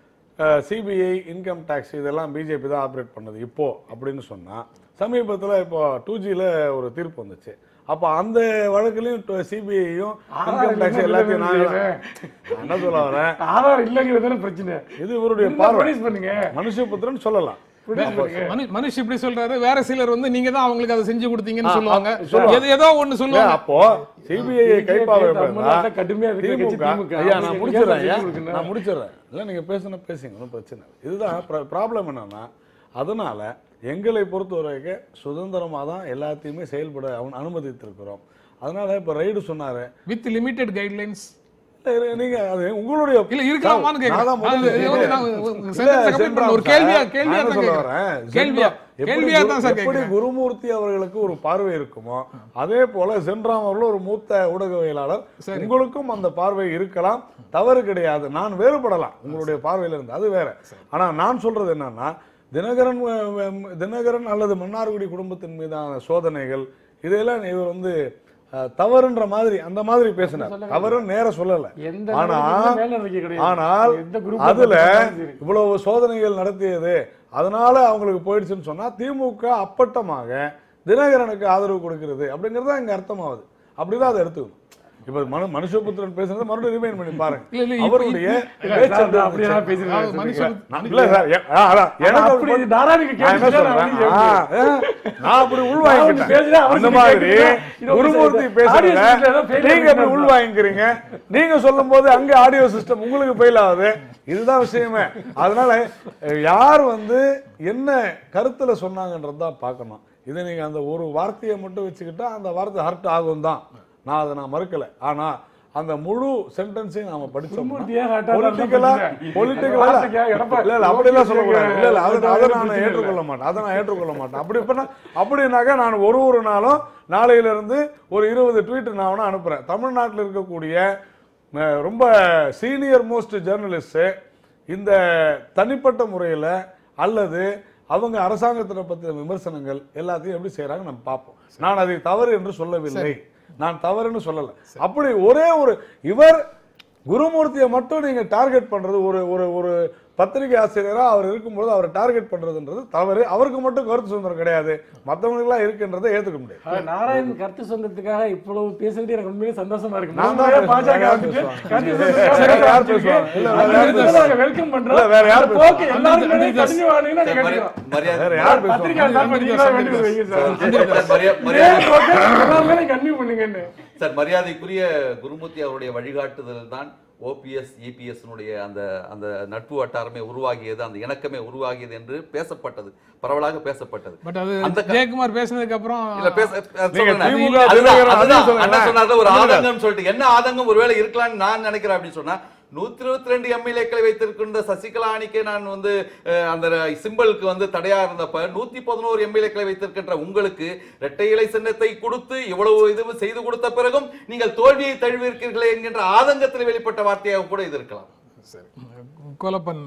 B: சிபிஐ இன்கம் டேக்ஸ் இதெல்லாம் பிஜேபி தான் ஆப்ரேட் பண்ணுது இப்போ அப்படின்னு சொன்னா சமீபத்துல இப்போ டூ ஜியில் ஒரு தீர்ப்பு வந்துச்சு அப்போ அந்த வழக்குலையும் சிபிஐயும் இன்கம் டேக்ஸ் எல்லாத்தையும் நான் நான் என்ன சொல்ல வரேன்
D: ஆதாரம் இல்லைங்கிறது தானே பிரச்சனை
B: இது இவருடைய
D: இருந்தா
B: பார்வை
D: produce பண்ணுங்க
B: மனுஷபுத்திரன் சொல்லலாம்
A: மனு- மனுஷ் இப்படி சொல்றாரு வேற சிலர் வந்து நீங்க தான் அவங்களுக்கு அதை செஞ்சு கொடுத்தீங்கன்னு
B: ஆ,
A: சொல்லுவாங்க
B: ஆ, சொல்லுவாங்க.
A: எது- ஏதோ ஒண்ணு
B: இல்ல,
A: சொல்லுவாங்க
B: அப்போ சிபிஐ கைப்பாவை
D: தமிழ்நாட்டுல கடுமையா இருக்கிற கட்சி
B: திமுக
D: திமுக.
B: ஐயா நான்
D: அவங்க
B: முடிச்சிடறேன்
D: கேட்கறது
B: ஐயா
D: கொடுக்கணும்.
B: நான் முடிச்சிடறேன் இல்ல நீங்க பேசுன பேசுங்க ஒன்றும் பிரச்சனை இல்லை. இதுதான் ப்ராப்ளம் என்னன்னா அதனால எங்களை பொறுத்த வரைக்கும் சுதந்திரமா தான் எல்லாத்தையுமே செயல்பட அவன் அனுமதித்திருக்கிறோம் அதனால இப்ப ரைடு சொன்னாரு
A: வித் லிமிடெட் கைட்லைன்ஸ்
B: இல்ல, இரு- நீங்க அது உங்களுடைய
A: இல்ல இருக்கலாமான்னு
B: நான் தான்
A: கேக்குறேன்
B: முதல்ல
A: அது- இது வந்து நான்
B: இல்ல,
A: ஒரு sentence complete
B: சென்றாம்
A: பண்ண- ஒரு
B: சார்.
A: கேள்வியா
B: நான்
A: கேள்வியா
B: என்ன
A: தான்
B: சொல்ல
A: கேக்குறேன்.
B: வரேன்?
A: கேள்வியா
B: எப்படி
A: கேள்வியா
B: குரு-
A: தான் சார்
B: எப்படி
A: கேக்குறேன்
B: குருமூர்த்தி அவர்களுக்கு ஒரு பார்வை இருக்குமோ அதே போல சென்றாம் அவர்களும் ஒரு மூத்த ஊடகவியலாளர் உங்களுக்கும் அந்த பார்வை இருக்கலாம் தவறு கிடையாது நான் வேறுபடலாம் உங்களுடைய பார்வையில இருந்து அது வேற ஆனா நான் சொல்றது என்னன்னா தினகரன் அஹ், அஹ், தினகரன் அல்லது மன்னார்குடி குடும்பத்தின் மீதான சோதனைகள் இதையெல்லாம் இவர் வந்து அஹ், தவறுன்ற மாதிரி அந்த மாதிரி பேசினார் தவறுன்னு நேர சொல்லல
D: எந்த
B: ஆனா
D: நடவடிக்கையுமே மேல் நடவடிக்கை கிடையாது.
B: ஆனால்
D: எந்த group
B: அதுல
D: நடத்தினாலும் சரி.
B: இவ்வளவு சோதனைகள் நடத்தியது அதனால அவங்களுக்கு போயிடுச்சுன்னு சொன்னா திமுக அப்பட்டமாக தினகரனுக்கு ஆதரவு கொடுக்கிறது அப்படிங்கிறது தான் இங்க அர்த்தமாகுது அப்படிதான் அதை எடுத்துக்கணும் இப்ப மனு மனுஷபுத்திரன் பேசுறது மறுபடியும் ரிமைண்ட் பண்ணி பாருங்க
A: இல்ல, இல்ல, இப்ப-
B: அவருடைய
D: இல்ல,
B: பேச்சு
D: நான்
B: அப்படி
D: அப்படியே
B: இருந்துச்சு.
D: தான் பேசிருக்கேன்
A: அதாவது
D: சொல்லுங்க.
A: மனுஷன்
B: நான் இல்ல சார் எ- ஆ, அதான், எனக்கு
D: அப்படி
B: அப்படி-
D: தாராளிக்கு
B: நான் என்ன
D: கேட்டுச்சுன்னா
B: சொல்றேன்
D: நான்
B: ஆ, ஆ, நான் அப்படி உள்வாங்கிக்கிட்டேன்
D: பேசுனா அவருக்கு
B: அந்த மாதிரி
D: கேட்குதுன்னா, இது ஒரு
B: குருமூர்த்தி
D: audio
B: பேசுறத
D: system ஏதோ failure
B: நீங்க அப்படி
D: இருக்குன்னு
B: உள்வாங்கிக்கிறீங்க நீங்க சொல்லும் போது அங்க ஆடியோ சிஸ்டம் உங்களுக்கு ஃபெயில் ஆகுது இதுதான் விஷயமே அதனால அஹ், யார் வந்து என்ன கருத்துல சொன்னாங்கன்றது தான் பார்க்கணும் இதை நீங்க அந்த ஒரு வார்த்தையை மட்டும் வச்சுக்கிட்டா அந்த வார்த்தை ஹர்ட் ஆகும் தான் நான் அதை நான் மறுக்கல ஆனா அந்த முழு சென்டென்ஸையும் நாம படிச்சோம்
D: குருமூர்த்தியே hurt ஆகுது,
B: பொலிட்டிக்கலா
D: அதான் பிரச்சனை.
B: பொலிட்டிக்கலா
D: வார்த்தைக்கா எடப்பாடி-
B: இல்ல இல்ல அப்படிலாம் சொல்லக்கூடாது இல்ல இல்ல அதை அதை நான்
D: பிரச்சனை இல்ல.
B: ஏற்றுக்கொள்ள மாட்டேன் அதை நான் ஏற்றுக்கொள்ள மாட்டேன் அப்படி பண்ணா அப்படின்னாக்கா நான் ஒரு ஒரு நாளும் நாளையில இருந்து ஒரு இருபது ட்வீட் நான் வேணா அனுப்புறேன் தமிழ்நாட்டில் இருக்கக்கூடிய அஹ், ரொம்ப சீனியர் மோஸ்ட் ஜேர்னலிஸ்ட் இந்த தனிப்பட்ட முறையில் அல்லது அவங்க அரசாங்கத்தினை பற்றின விமர்சனங்கள் எல்லாத்தையும் எப்படி செய்றாங்க நம்ம பார்ப்போம் நான் அதை தவறு என்று சொல்லவில்லை நான் தவறுன்னு சொல்லல அப்படி ஒரே ஒரு இவர் குருமூர்த்தியை மட்டும் நீங்க டார்கெட் பண்றது ஒரு ஒரு ஒரு பத்திரிகை ஆசிரியரா அவர் இருக்கும்போது அவரை டார்கெட் பண்றதுன்றது தவறு அவருக்கு மட்டும் கருத்து சுதந்திரம் கிடையாது மற்றவங்களுக்குலாம் இருக்குன்றதை ஏத்துக்க முடியாது
D: அஹ் நாராயணன் கருத்து சொந்தத்துக்காக இவ்வளவு பேசுறது எனக்கு உண்மையிலே சந்தோஷமா இருக்கு
B: நான்
D: நான்
B: தான்
D: பாஜக
B: பேசுவேன்.
D: வந்துட்டு
B: யார்
D: கருத்து
B: பேசுவாங்க?
D: சொந்தத்துக்காக
B: வேற யார்
D: பேசிட்டு
B: பேசுவாங்க? இல்ல, வேற
D: அந்த
B: யார்
D: இடத்துல
B: பேசுவாங்க?
D: நாங்க welcome பண்றோம்.
B: இல்ல, வேற யார்
D: அந்த போக்கு
B: பேசுவாங்க?
D: எல்லாரும் முன்னாடி
A: அந்த
D: continue ஆனீங்கன்னா நாங்க
E: மரி-
D: கேட்கிறோம்.
E: மரியாதை
B: வேற யார்
D: பத்திரிகையாளர்
B: பேசுவாங்க
D: தான் பண்ணீங்களா? வேண்டியது வைங்க சார்.
E: சார், மரியா-
D: இதே
E: மரியாதை
D: போக்கு எல்லாருமே continue பண்ணுங்கன்னு.
E: சார் மரியாதைக்குரிய குருமூர்த்தி அவருடைய வழிகாட்டுதல் தான் ஓபிஎஸ் இபிஎஸ்னுடைய அந்த அந்த நட்பு வட்டாரமே உருவாகியது அந்த இணக்கமே உருவாகியது என்று பேசப்பட்டது பரவலாக பேசப்பட்டது
A: பட் அது
E: அந்த க-
A: ஜெயக்குமார் பேசினதுக்கு அப்புறம்
E: இல்ல பேச அஹ்
B: நீங்க
E: சொல்றேன்.
B: திமுக
E: அதுதான்,
B: தினகரன்
E: அதுதான்.
B: அதையும் சொல்லுங்க.
E: அண்ணா சொன்னார்ல, ஒரு
B: இல்ல, இல்ல.
E: ஆதங்கம் சொல்லிட்டு என்ன ஆதங்கம் ஒருவேளை இருக்கலாம்னு நான் நினைக்கிறேன் அப்படின்னு சொன்னா நூத்தி இருபத்தி ரெண்டு எம்எல்ஏக்களை வைத்திருக்கின்ற சசிகலா அணிக்கே நான் வந்து அஹ், அந்த சிம்பலுக்கு வந்து தடையா இருந்தப்ப நூத்தி பதினோரு எம்எல்ஏக்களை வைத்திருக்கின்ற உங்களுக்கு இரட்டை இலை சின்னத்தை கொடுத்து இவ்வளவு இது செய்து கொடுத்த பிறகும் நீங்கள் தோல்வியை தழுவிருக்கிறீர்களே என்கின்ற ஆதங்கத்தில் வெளிப்பட்ட வார்த்தையாக கூட இது இருக்கலாம்
A: சரி கோலப்பன்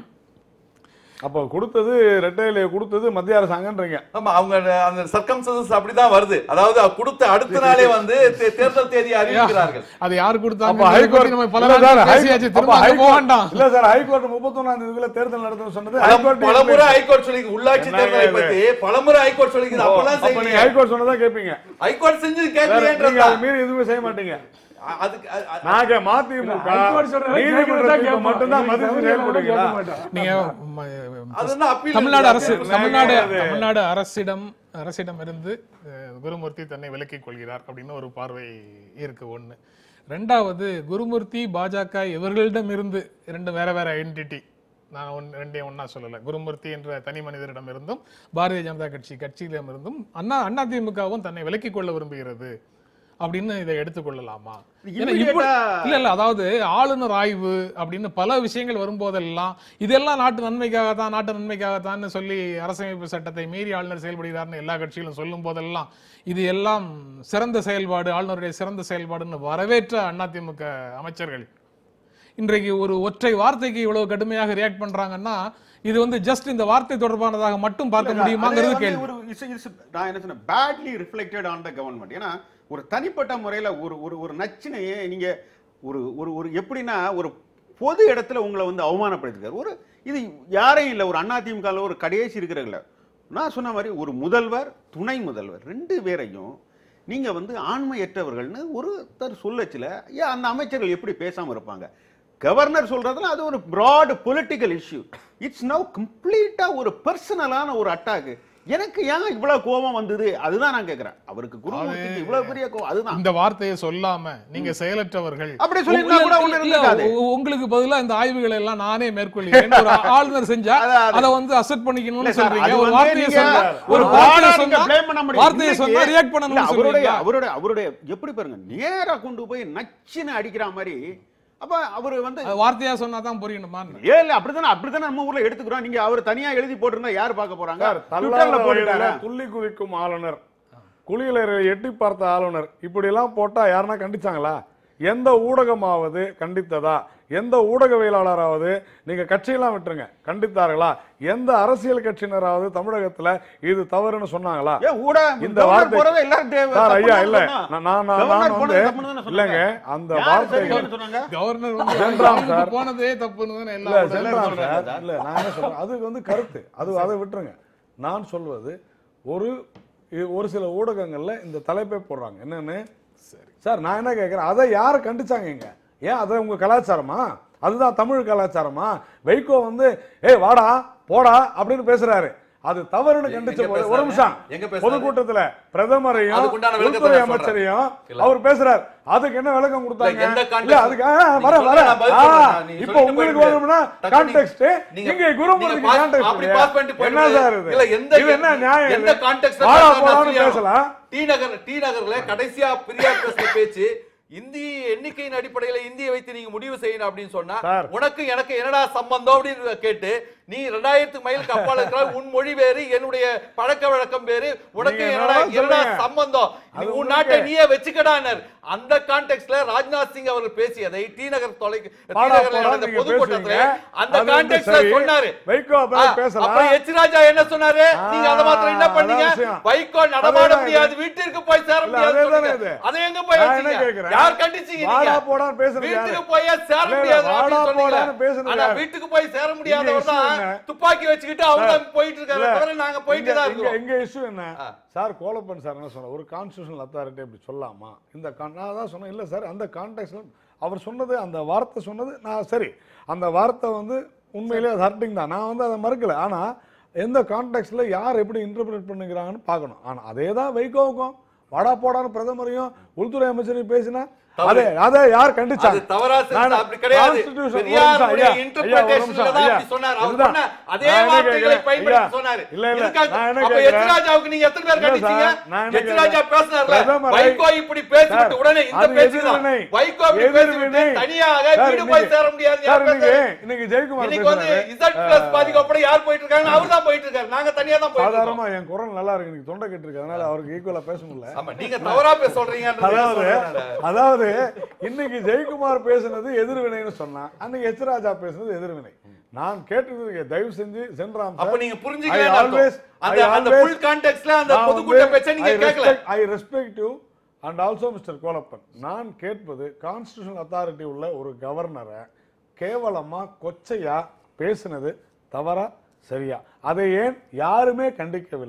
B: அப்போ கொடுத்தது ரெட்டையிலையை கொடுத்தது மத்திய அரசாங்கன்றீங்க
E: ஆமா அவங்க அந்த சர்க்கம்சன்ஸ் அப்படிதான் வருது அதாவது கொடுத்த அடுத்த நாளே வந்து தே- தேர்தல் தேதியை அறிவிக்கிறார்கள்
A: அது யார்
B: அப்ப
A: கொடுத்தாங்க
B: ஹைகோர்ட்
A: நம்ம பல
B: இல்ல சார்,
A: நாள் பேசியாச்சு
B: ஹைகோர்ட்
A: திரும்ப
B: அப்ப
A: அங்க போக
B: ஹைகோர்ட்
A: வேண்டாம்
B: இல்ல சார் ஹைகோர்ட் முப்பத்தொன்னாம் தேதிக்குள்ள தேர்தல் நடத்தணும்னு சொன்னது
E: பல-
B: ஹைகோர்ட்
E: பலமுறை ஹைகோர்ட் சொல்லி உள்ளாட்சி
B: என்னங்க
E: தேர்தலை
B: இது?
E: பத்தி பலமுறை ஹைகோர்ட் சொல்லிக்குது அப்பெல்லாம்
B: அப்ப நீங்க
E: செய்யலையே.
B: ஹைகோர்ட் சொன்னதா கேட்பீங்க
E: ஹைகோர்ட் செஞ்சு
B: வேற நீங்க
E: கேட்கலையேன்றதா
B: அதை மீறி எதுவுமே செய்ய மாட்டீங்க
E: அதுக்கு அ- அ-
B: நாங்க மதிமுக
D: ஹைகோர்ட் சொல்றதை
B: நீதிமன்ற
D: கேட்கறதா
B: தீர்ப்பை
D: கேட்போம்.
B: மட்டும்தான் மதித்து
D: கேட்க
B: செயல்படுவீங்களா
D: மாட்டோம்.
A: நீங்க ம-
E: அதுதான் அப்பீல்
A: தமிழ்நாடு அரசு
E: இருக்கு.
A: தமிழ்நாடு
B: அது-
A: தமிழ்நாடு அரசிடம் அரசிடம் இருந்து அஹ், குருமூர்த்தி தன்னை விலக்கிக் கொள்கிறார் அப்படின்னு ஒரு பார்வை இருக்கு ஒண்ணு ரெண்டாவது குருமூர்த்தி பாஜக இவர்களிடமிருந்து இரண்டு வேற வேற ஐடென்டிட்டி நான் ஒன் ரெண்டையும் ஒண்ணா சொல்லல குருமூர்த்தி என்ற தனி மனிதரிடம் இருந்தும் பாரதிய ஜனதா கட்சி கட்சியிடம் இருந்தும் அண்ணா அதிமுகவும் தன்னை விலக்கிக் கொள்ள விரும்புகிறது அப்படின்னு இதை எடுத்துக்கொள்ளலாமா ஏன்னா இப்ப-
C: Immediate-ஆ-
A: இல்ல இல்ல அதாவது ஆளுநர் ஆய்வு அப்படின்னு பல விஷயங்கள் வரும்போதெல்லாம் இதெல்லாம் நாட்டு நன்மைக்காகத்தான் நாட்டு நன்மைக்காகத்தான் சொல்லி அரசமைப்பு சட்டத்தை மீறி ஆளுநர் செயல்படுகிறார்னு எல்லா கட்சிகளும் சொல்லும் போதெல்லாம் இது எல்லாம் சிறந்த செயல்பாடு ஆளுநருடைய சிறந்த செயல்பாடுன்னு வரவேற்ற அதிமுக அமைச்சர்கள் இன்றைக்கு ஒரு ஒற்றை வார்த்தைக்கு இவ்வளவு கடுமையாக ரியாக்ட் பண்றாங்கன்னா இது வந்து ஜஸ்ட் இந்த வார்த்தை தொடர்பானதாக மட்டும் பார்க்க முடியுமாங்கிறது
C: அதே வந்து
A: கேள்வி
C: ஒரு is- is- நான் என்ன சொன்னேன் badly reflected on the government ஏன்னா ஒரு தனிப்பட்ட முறையில ஒரு ஒரு ஒரு நச்சினையே நீங்க ஒரு ஒரு ஒரு எப்படின்னா ஒரு பொது இடத்துல உங்களை வந்து அவமானப்படுத்திருக்காரு ஒரு இது யாரையும் இல்லை ஒரு அதிமுக ஒரு கடைசி இருக்கிறவங்கள நான் சொன்ன மாதிரி ஒரு முதல்வர் துணை முதல்வர் ரெண்டு பேரையும் நீங்க வந்து ஆண்மையற்றவர்கள்னு ஒருத்தர் சொல்லச்சுல ஏன் அந்த அமைச்சர்கள் எப்படி பேசாம இருப்பாங்க கவர்னர் சொல்றதுல அது ஒரு broad political issue it's now கம்ப்ளீட்டா ஒரு பர்சனலான ஒரு அட்டாக் எனக்கு ஏன் இவ்வளவு கோபம் வந்தது அதுதான் நான் கேக்குறேன் அவருக்கு குருமூர்த்திக்கு இவ்வளவு பெரிய கோபம் அதுதான்
A: இந்த வார்த்தையை சொல்லாம நீங்க செயலற்றவர்கள்
C: அப்படி சொல்லியிருந்தா கூட ஒண்ணு
A: இல்ல,
C: இருந்திருக்காது.
A: உ- உங்களுக்கு பதிலா இந்த ஆய்வுகளை எல்லாம் நானே மேற்கொள்கிறேன் ஒரு ஆளுநர் செஞ்சா
C: அதான் அது.
A: அதை வந்து அசெப்ட்
C: இல்ல
A: பண்ணிக்கணும்னு
C: சார்,
A: சொல்றீங்க
C: அது
A: ஒரு
C: வந்து
A: வார்த்தையை
C: நீங்க
A: சொன்னா
C: ஒரு
A: ஒரு வார்த்தையை
C: வார்த்தையை
A: சொன்னா
C: blame பண்ண முடியாது.
A: வார்த்தையை
C: இன்னைக்கு-
A: சொன்னா ரியாக்ட்
C: இல்ல,
A: பண்ணணும்னு
C: அவருடைய
A: சொல்றீங்க
C: அவருடைய அவருடைய எப்படி பாருங்க நேரா கொண்டு போய் நச்சுன்னு அடிக்கிற மாதிரி அப்ப அவரு வந்து
A: அது வார்த்தையா சொன்னா தான் புரியணுமா
C: ஏ இல்ல அப்படித்தானே அப்படித்தானே நம்ம ஊர்ல எடுத்துக்கிறோம் நீங்க அவர் தனியா எழுதி போட்டிருந்தா யாரு பார்க்க போறாங்க
B: சார்
C: ட்விட்டர்ல
B: தள்ளாத
C: போட்டுட்டாரா
B: வயதுல துள்ளி குதிக்கும் ஆளுநர் குளியலறை எட்டி பார்த்த ஆளுநர் இப்படி எல்லாம் போட்டா யாருன்னா கண்டிச்சாங்களா எந்த ஊடகமாவது கண்டித்ததா எந்த ஊடகவியலாளராவது நீங்க கட்சியெல்லாம் விட்டுருங்க கண்டித்தார்களா எந்த அரசியல் கட்சியினராவது தமிழகத்துல இது தவறுன்னு சொன்னாங்களா
C: ஏன் ஊடகம்
B: இந்த
C: கவர்னர்
B: வார்த்தை-
C: போறதை எல்லாரும் தே-
B: சார்
C: தப்புன்னு
B: ஐயா
C: தானே
B: இல்ல
C: சொன்னா?
B: நான் நான் நான்
C: கவர்னர்
B: நான்
C: போனது
B: வந்து
C: தப்புன்னு தானே சொன்னாங்க?
B: இல்லைங்க அந்த
C: யார்
B: வார்த்தைகள்
C: சரின்னு சொன்னாங்க
A: கவர்னர் வந்து
B: சென்றாம்
A: அவருக்கு
B: சார்.
A: போனதே தப்புன்னு தானே
B: இல்ல
A: எல்லாம்
B: சென்றாம்
C: சொல்றாங்க
B: சார் இல்ல நான் என்ன சொல்றேன் அது வந்து கருத்து அது அதை விட்டுருங்க நான் சொல்வது ஒரு இ- ஒரு சில ஊடகங்கள்ல இந்த தலைப்பை போடுறாங்க என்னன்னு சார் நான் என்ன கேட்கிறேன் அதை யாரை கண்டிச்சாங்க இங்க ஏன் அதை உங்க கலாச்சாரமா அதுதான் தமிழ் கலாச்சாரமா வைகோ வந்து ஏய் வாடா போடா அப்படின்னு பேசுறாரு அது தவறுன்னு
E: எங்க
B: கண்டிச்ச போது ஒரு
E: பேசுறாரு?
B: நிமிஷம்
E: எங்க பேசுறாரு?
B: பொதுக்கூட்டத்துல பிரதமரையும்
E: அதுக்குண்டான விளக்கத்தை
B: உள்துறை
E: நான் சொல்றேன்.
B: அமைச்சரையும்
E: இல்ல.
B: அவர் பேசுறாரு அதுக்கு என்ன விளக்கம் கொடுத்தாங்க
E: எந்த context-
B: இல்ல அதுக்கு ஆ,
E: நீங்க
B: வர
E: சொல்லுங்க,
B: வர
E: நான் பதில்
B: ஆ,
E: சொல்றேன். நீங்க
B: இப்போ
E: சொல்லிட்டு
B: உங்களுக்கு
E: போயிடுங்க.
B: வேணும்னா
E: டக்குனு
B: கான்டெக்ட்
E: நீங்க-
B: இங்க குருமுறைக்கு
E: நீங்க pass-
B: கான்டெக்ட்
E: அப்படி pass பண்ணிட்டு
B: என்ன
E: போயிடுங்க.
B: சார் இது
E: இல்ல, எந்த-
B: இது என்ன நியாயம்
E: எந்த
B: இது?
E: context ல
B: வாடா
E: பேசுறாருன்னு
B: போடான்னு
E: தெரியாது.
B: பேசலாம்
E: டி நகர் டி நகர்ல கடைசியா பிரியா பேசுற பேச்சு இந்திய எண்ணிக்கையின் அடிப்படையில இந்தியை வைத்து நீங்க முடிவு செய்யணும் அப்படின்னு சொன்னா
B: சார்.
E: உனக்கு எனக்கு என்னடா சம்பந்தம் அப்படின்னு கேட்டு நீ ரெண்டாயிரத்து மைலுக்கு அப்பால் இருக்கிற உன் மொழி வேறு என்னுடைய பழக்க வழக்கம் வேறு உனக்கு
B: நீங்க
E: என்னடா
B: என்னடா
E: என்னடா
B: சொல்றீங்க?
E: சம்பந்தம்
B: அது
E: நீ உன்
B: உங்களுக்கு-
E: நாட்டை நீயே வச்சுக்கடானர் அந்த கான்டெக்ட்ல ராஜ்நாத் சிங் அவர்கள் பேசியதை டி நகர் தொலை டி
B: பாடா
E: நகர்ல
B: போடா
E: நடந்த
B: நீங்க
E: பொதுக்கூட்டத்துல
B: பேசுறீங்க.
E: அந்த
B: அது வந்து
E: கான்டெக்ட்ல
B: சரி.
E: சொன்னாரு
B: வைகோ அப்படி
E: ஆ,
B: பேசலாம்.
E: அப்ப எச் ராஜா என்ன சொன்னாரு நீங்க அதை மாத்திரம் என்ன
B: ஆ,
E: பண்ணீங்க
B: அதான் விஷயம்.
E: வைகோ நடமாட
B: அதேதான்
E: முடியாது
B: இது.
E: வீட்டிற்கு போய் சேர
B: இல்ல,
E: முடியாது
B: அதேதானே
E: சொன்னீங்க.
B: இது.
E: அதை எங்க போய்
B: நான் என்ன
E: வச்சீங்க
B: கேக்குறேன்?
E: யார் கண்டிச்சீங்க
B: வாடா
E: நீங்க
B: போடான்னு பேசுறது
E: வீட்டுக்கு
B: யாரு?
E: போய் சேர
B: இல்ல, இல்ல,
E: முடியாது
B: வாடா
E: அப்படின்னு சொன்னீங்க.
B: போடான்னு பேசுறது
E: ஆனா
B: யாரு?
E: வீட்டுக்கு போய் சேர முடியாதவர்
B: இங்க issue
E: தான்
B: என்ன?
E: துப்பாக்கி வச்சுக்கிட்டு அவங்க தான் போயிட்டு இருக்காரு
B: இல்ல,
E: தவிர நாங்க போயிட்டு
B: இங்க-
E: தான்
B: இங்க-
E: இருக்கோம்
B: இங்க இஷ்யூ என்ன
E: ஆ.
B: சார் கோலப்பன் சார் என்ன சொன்னார் ஒரு கான்ஸ்டியூஷனல் அத்தாரிட்டி அப்படி சொல்லலாமா இந்த con- நான் தான் சொன்னேன் இல்ல சார் அந்த கான்டெக்ட்ல அவர் சொன்னது அந்த வார்த்தை சொன்னது நான் சரி அந்த வார்த்தை வந்து உண்மையிலே அது ஹர்ட்டிங் தான் நான் வந்து அதை மறுக்கல ஆனா எந்த கான்டெக்ட்ல யார் எப்படி இன்டர்பிரேட் பண்ணுகிறாங்கன்னு பார்க்கணும் ஆனா அதே தான் வைகோவுக்கும் வாடா போடான்னு பிரதமரையும் உள்துறை அமைச்சரையும் பேசினா
E: தவறு.
B: அதே அதை யார் கண்டிச்சாங்க
E: அது தவறா செஞ்சா
B: நான்
E: அப்படி கிடையாது
B: Constitution- ஒரு
E: பெரியாருடைய
B: நிமிஷம், ஐயா, ஐயா, ஒரு
E: interpretationல
B: நிமிஷம்,
E: தான்
B: ஐயா.
E: அப்படி சொன்னார் அவர்
B: இதுதான்.
E: சொன்ன அதே
B: நான் என்ன
E: வார்த்தைகளை
B: கேக்குறேன்?
E: பயன்படுத்தி
B: ஐயா,
E: சொன்னாரு
B: இல்ல, இல்ல,
E: இதுக்காக-
B: நான் என்ன
E: அப்ப
B: கேக்குறேன்?
E: எச் ராஜாவுக்கு நீங்க எத்தனை பேர்
B: இல்ல
E: கண்டிச்சீங்க
B: சார், நான் என்ன
E: எச் ராஜா
B: கேக்குறேன்?
E: பேசினார்ல
B: பிரதமரை-
E: வைகோ இப்படி பேசிவிட்டு
B: சார்,
E: உடனே இந்த
B: அது
E: பேச்சு தான்
B: எதிர்வினை.
E: வைகோ இப்படி பேசிவிட்டு
B: எதிர்வினை.
E: தனியாக
B: சார்,
E: வீடு போய்
B: இன்னைக்கு-
E: சேர முடியாது
B: சார்,
E: யார்
B: இன்னைக்கு
E: பேசுறது?
B: இன்னைக்கு ஜெயக்குமார்
E: இன்னைக்கு வந்து
B: பேசுறாரு.
E: இசட் பிளஸ் பாதிக்கப்பட யார் போயிட்டு இருக்காங்க அவர் தான் போயிட்டு இருக்காரு நாங்க தனியா தான் போயிட்டு இருக்கோம்
B: சாதாரணமா என் குரல் நல்லா இருக்கு எனக்கு தொண்டை கெட்டு இருக்கு அதனால அவருக்கு ஈக்குவலா பேச முடியல
E: ஆமா நீங்க தவறா பேச சொல்றீங்க
B: அதாவது அதாவது இன்னைக்கு ஜெயக்குமார் பேசுனது எதிர்வினைன்னு சொன்னா அன்னைக்கு எச் ராஜா பேசுனது எதிர்வினை நான் கேட்டது தயவு செஞ்சு சென்றாம்
E: அப்ப
B: சார்
E: நீங்க
B: I
E: புரிஞ்சுக்கல
B: always-
E: அந்த
B: I
E: அந்த
B: always-
E: ஃபுல் கான்டெக்ட்ல அந்த
B: நான்
E: பொதுக்கூட்ட
B: வந்து-
E: பேச்ச நீங்க
B: I
E: கேட்கல
B: respect- I respect you and also mister Kolappan நான் கேட்பது கான்ஸ்டியூஷனல் அத்தாரிட்டி உள்ள ஒரு கவர்னரை கேவலமா கொச்சையா பேசுனது தவறா சரியா அதை ஏன் யாருமே கண்டிக்கவில்லை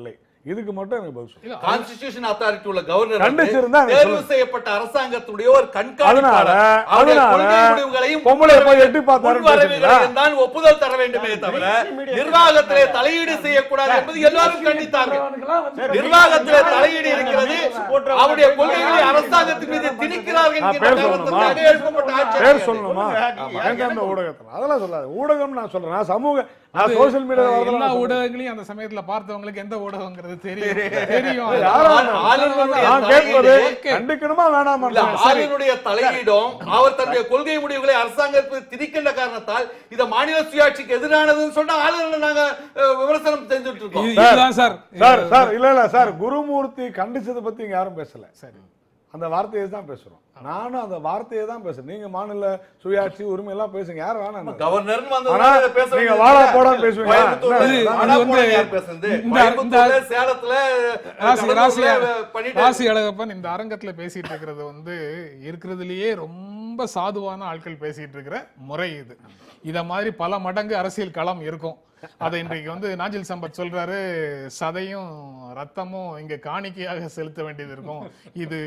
B: இதுக்கு மட்டும் எனக்கு பதில் சொல்லுங்க
A: இல்ல,
E: கான்ஸ்டிடியூஷன் அத்தாரிட்டி உள்ள கவர்னர் வந்து
B: கண்டிச்சிருந்தா எனக்கு
E: தேர்வு
B: சொல்லுங்க.
E: செய்யப்பட்ட அரசாங்கத்துடைய ஒரு
B: அதனால
E: கண்காணிப்பாளர் அவருடைய
B: அதனால
E: கொள்கை முடிவுகளையும்
B: பொம்பளை போய் எட்டி பார்த்தாருன்னு
E: முன்வரவுகளையும்
B: பேசுறீங்களா?
E: தான் ஒப்புதல் தர வேண்டுமே தவிர நிர்வாகத்திலே தலையீடு செய்யக்கூடாது என்பது எல்லாரும் கண்டித்தார்கள் நிர்வாகத்திலே தலையீடு இருக்கிறது அவருடைய கொள்கைகளை அரசாங்கத்தின் மீது திணிக்கிறார்கள்
B: நான்
E: என்கிற
B: பேர் சொல்லணுமா?
E: காரணத்திற்காக எழுப்பப்பட்ட ஆட்சி
B: பேர்
E: அது.
B: சொல்லணுமா
C: சொல்லுங்க.
B: எந்தெந்த ஊடகத்துல அதெல்லாம் சொல்லாது ஊடகம் நான் சொல்றேன் நான் சமூக நான் சோசியல் மீடியா
A: எல்லா ஊடகங்களையும் அந்த சமயத்துல பார்த்தவங்களுக்கு எந்த ஊடகங்கிறது தெரியும் தெரியும்
B: யாரா
E: ஆ- ஆளுநருடைய
B: நான் கேட்பது
E: தலையீடு
B: கண்டிக்கணுமா வேணாமா
E: இல்ல, ஆளுநருடைய தலையீடும் அவர் தன்னுடைய கொள்கை முடிவுகளை அரசாங்கத்துக்கு திணிக்கின்ற காரணத்தால் இத மாநில சுயாட்சிக்கு எதிரானதுன்னு சொன்னா ஆளுநர் நாங்க அஹ், விமர்சனம் செஞ்சுட்டு இருக்கோம்
A: இது- இதுதான் சார்
B: சார் சார் இல்ல இல்ல சார் குருமூர்த்தி கண்டிச்சதை பத்தி இங்க யாரும் பேசல
A: சரி
B: அந்த வார்த்தையை தான் பேசுறோம் நானும் அந்த வார்த்தையை தான் பேசுறேன் நீங்க மாநில சுயாட்சி உரிமை எல்லாம் பேசுங்க யாரும் வேணாம்
E: கவர்னர்
B: ஆனா, நீங்க வாடா போடான்னு பேசுவீங்களா?
A: இது- இது வந்து இந்த- இந்த-
E: சேலத்துல
A: ராசி ராசி
E: கடலூர்ல பண்ணிட்டு
A: ராசி அழகப்பன் இந்த அரங்கத்துல பேசிட்டு இருக்கிறது வந்து இருக்கிறதுலயே ரொம்ப சாதுவான ஆட்கள் பேசிட்டு இருக்கிற முறை இது இத மாதிரி பல மடங்கு அரசியல் களம் இருக்கும் அதை இன்றைக்கு வந்து நாஞ்சில் சம்பத் சொல்றாரு சதையும் ரத்தமும் இங்க காணிக்கையாக செலுத்த வேண்டியது இருக்கும் இது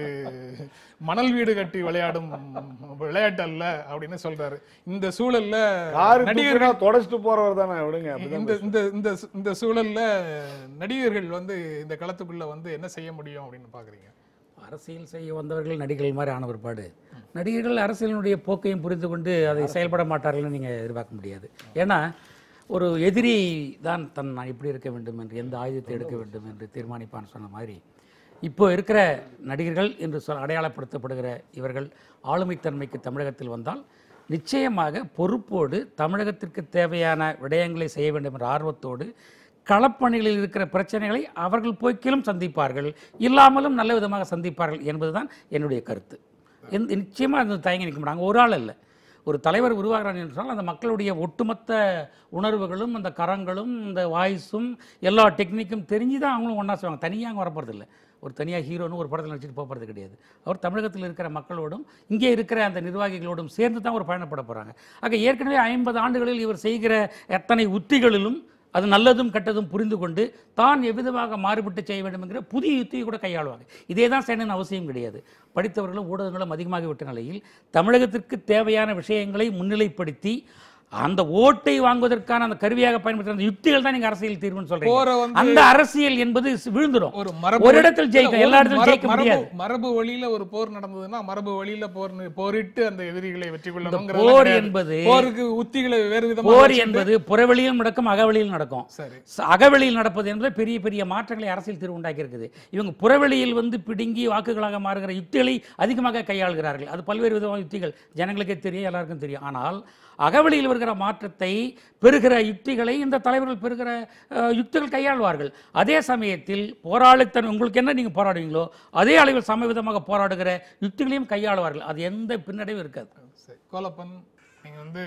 A: மணல் வீடு கட்டி விளையாடும் விளையாட்டு அல்ல அப்படின்னு சொல்றாரு இந்த சூழல்ல
B: காரு
A: நடிகர்கள்
B: தூக்கினா தொடச்சிட்டு போறவர் தானே விடுங்க அப்படிதான்
A: இந்த இந்த இந்த இந்த சூழல்ல நடிகர்கள் வந்து இந்த களத்துக்குள்ள வந்து என்ன செய்ய முடியும் அப்படின்னு பாக்குறீங்க
F: அரசியல் செய்ய வந்தவர்கள் நடிகர்கள் மாதிரி ஆன பிற்பாடு நடிகர்கள் அரசியலினுடைய போக்கையும் புரிந்து கொண்டு அதை செயல்பட மாட்டார்கள்னு நீங்கள் எதிர்பார்க்க முடியாது ஏன்னா ஒரு எதிரி தான் தன் நான் இப்படி இருக்க வேண்டும் என்று எந்த ஆயுதத்தை எடுக்க வேண்டும் என்று தீர்மானிப்பான்னு சொன்ன மாதிரி இப்போ இருக்கிற நடிகர்கள் என்று சொல் அடையாளப்படுத்தப்படுகிற இவர்கள் ஆளுமைத்தன்மைக்கு தமிழகத்தில் வந்தால் நிச்சயமாக பொறுப்போடு தமிழகத்திற்கு தேவையான விடயங்களை செய்ய வேண்டும் என்ற ஆர்வத்தோடு களப்பணிகளில் இருக்கிற பிரச்சனைகளை அவர்கள் போக்கிலும் சந்திப்பார்கள் இல்லாமலும் நல்ல விதமாக சந்திப்பார்கள் என்பதுதான் என்னுடைய கருத்து எந்த நிச்சயமாக அந்த தயங்கி நிற்க மாட்டாங்க ஒரு ஆள் இல்லை ஒரு தலைவர் உருவாகிறார் என்று சொன்னால் அந்த மக்களுடைய ஒட்டுமொத்த உணர்வுகளும் அந்த கரங்களும் இந்த வாய்ஸும் எல்லா டெக்னிக்கும் தெரிஞ்சு தான் அவங்களும் ஒன்றா செய்வாங்க தனியாக அங்கே வரப்போறது இல்லை ஒரு தனியாக ஹீரோன்னு ஒரு படத்தில் நடிச்சிட்டு போகிறது கிடையாது அவர் தமிழகத்தில் இருக்கிற மக்களோடும் இங்கே இருக்கிற அந்த நிர்வாகிகளோடும் சேர்ந்து தான் ஒரு பயணப்பட போகிறாங்க ஆக ஏற்கனவே ஐம்பது ஆண்டுகளில் இவர் செய்கிற எத்தனை உத்திகளிலும் அது நல்லதும் கெட்டதும் புரிந்து கொண்டு தான் எவ்விதமாக மாறுபட்டு செய்ய வேண்டும் என்கிற புதிய யுத்தியை கூட கையாளுவாங்க இதே தான் செய்யணும்னு அவசியம் கிடையாது படித்தவர்களும் ஊடகங்களும் அதிகமாகிவிட்ட நிலையில் தமிழகத்திற்கு தேவையான விஷயங்களை முன்னிலைப்படுத்தி அந்த ஓட்டை வாங்குவதற்கான அந்த கருவியாக பயன்படுத்துற அந்த யுக்திகள் தான் நீங்க அரசியல் தீர்வுன்னு
A: போரை
F: சொல்றீங்க
A: வந்து
F: அந்த அரசியல் என்பது விழுந்துடும்
A: ஒரு மரபு
F: ஒரு இடத்தில் ஜெயிக்கும்
A: இல்ல,
F: எல்லா
A: ஒரு
F: இடத்திலும்
A: மரபு-
F: ஜெயிக்க
A: மரபு-
F: முடியாது
A: மரபு வழியில ஒரு போர் நடந்ததுன்னா மரபு வழியில போர் போரிட்டு அந்த எதிரிகளை வெற்றி
F: இந்த
A: கொள்ளணுங்கிறது
F: போர்
A: கிடையாது.
F: என்பது
A: போருக்கு உத்திகளை வேறு விதமாக
F: போர்
A: வச்சுட்டு-
F: என்பது புறவெளியிலும் நடக்கும் அகவெளியில் நடக்கும்
A: சரி
F: ச- அகவெளியில் நடப்பது என்பது பெரிய பெரிய மாற்றங்களை அரசியல் தீர்வு உண்டாக்கி இருக்குது இவங்க புறவெளியில் வந்து பிடுங்கி வாக்குகளாக மாறுகிற யுக்திகளை அதிகமாக கையாளுகிறார்கள் அது பல்வேறு விதமான யுக்திகள் ஜனங்களுக்கே தெரியும் எல்லாருக்கும் தெரியும் ஆனால் அகவெளியில் வருகிற மாற்றத்தை பெறுகிற யுக்திகளை இந்த தலைவர்கள் பெறுகிற அஹ், யுக்திகள் கையாள்வார்கள் அதே சமயத்தில் போராளித்தன் உங்களுக்கு என்ன நீங்கள் போராடுவீங்களோ அதே அளவில் சமவிதமாக போராடுகிற யுக்திகளையும் கையாளுவார்கள் அது எந்த பின்னடைவும் இருக்காது
A: சரி கோலப்பன் நீங்க வந்து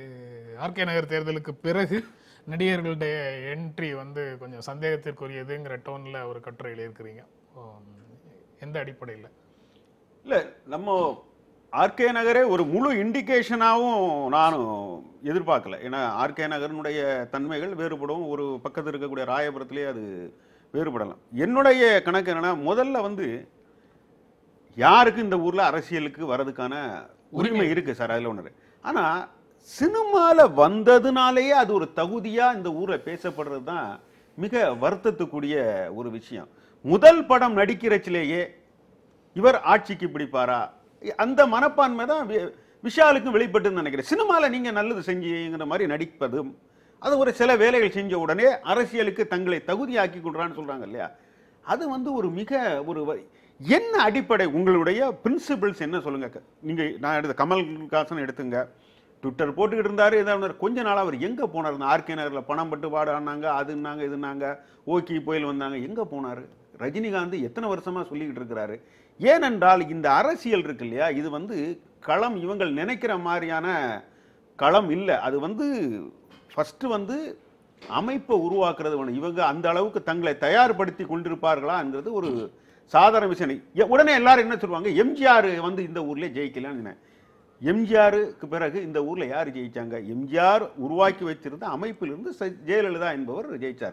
A: ஆர்கே நகர் தேர்தலுக்கு பிறகு நடிகர்களுடைய என்ட்ரி வந்து கொஞ்சம் சந்தேகத்திற்குரியதுங்கிற டோன்ல ஒரு கட்டுரை எழுதியிருக்கிறீங்க உம், எந்த அடிப்படையில்
C: இல்ல நம்ம ஆர்கே நகரே ஒரு முழு இண்டிகேஷனாகவும் நானும் எதிர்பார்க்கல ஏன்னா ஆர்கே நகரினுடைய தன்மைகள் வேறுபடும் ஒரு பக்கத்தில் இருக்கக்கூடிய ராயபுரத்திலே அது வேறுபடலாம் என்னுடைய கணக்கு என்னன்னா முதல்ல வந்து யாருக்கு இந்த ஊர்ல அரசியலுக்கு வர்றதுக்கான உரிமை இருக்கு சார் அதுல ஒன்று ஆனா சினிமால வந்ததுனாலேயே அது ஒரு தகுதியா இந்த ஊர்ல பேசப்படுறது தான் மிக வருத்தத்துக்குரிய ஒரு விஷயம் முதல் படம் நடிக்கிறச்சிலேயே இவர் ஆட்சிக்கு பிடிப்பாரா அந்த மனப்பான்மை தான் வி- விஷாலுக்கும் வெளிப்பட்டுன்னு நினைக்கிறேன் சினிமால நீங்க நல்லது செஞ்சீங்கிற மாதிரி நடிப்பதும் அது ஒரு சில வேலைகள் செஞ்ச உடனே அரசியலுக்கு தங்களை தகுதியாக்கி கொள்றான்னு சொல்றாங்க இல்லையா அது வந்து ஒரு மிக ஒரு வ- என்ன அடிப்படை உங்களுடைய பிரின்சிபிள்ஸ் என்ன சொல்லுங்க க- நீங்க நான் எடுத்த கமல்ஹாசன் எடுத்துங்க ட்விட்டர் போட்டுக்கிட்டு இருந்தாரு இதாக கொஞ்ச நாள் அவர் எங்க போனார் இந்த ஆர்கே நகர்ல பணம் பட்டு பாடானாங்க அதுனாங்க இதுனாங்க ஓகி புயல் வந்தாங்க எங்க போனாரு ரஜினிகாந்த் எத்தனை வருஷமா சொல்லிக்கிட்டு இருக்கிறாரு ஏனென்றால் இந்த அரசியல் இருக்கு இல்லையா இது வந்து களம் இவங்கள் நினைக்கிற மாதிரியான களம் இல்லை அது வந்து ஃபர்ஸ்ட் வந்து அமைப்பை உருவாக்குறது வேணும் இவங்க அந்த அளவுக்கு தங்களை தயார்படுத்தி கொண்டிருப்பார்களாங்கிறது ஒரு சாதாரண விஷயம் எ- உடனே எல்லாரும் என்ன சொல்லுவாங்க எம்ஜிஆர் வந்து இந்த ஊர்ல ஜெயிக்கலான்னு எம்ஜிஆருக்கு பிறகு இந்த ஊர்ல யார் ஜெயிச்சாங்க எம்ஜிஆர் உருவாக்கி வச்சிருந்த அமைப்பிலிருந்து ச- ஜெயலலிதா என்பவர் ஜெயிச்சார்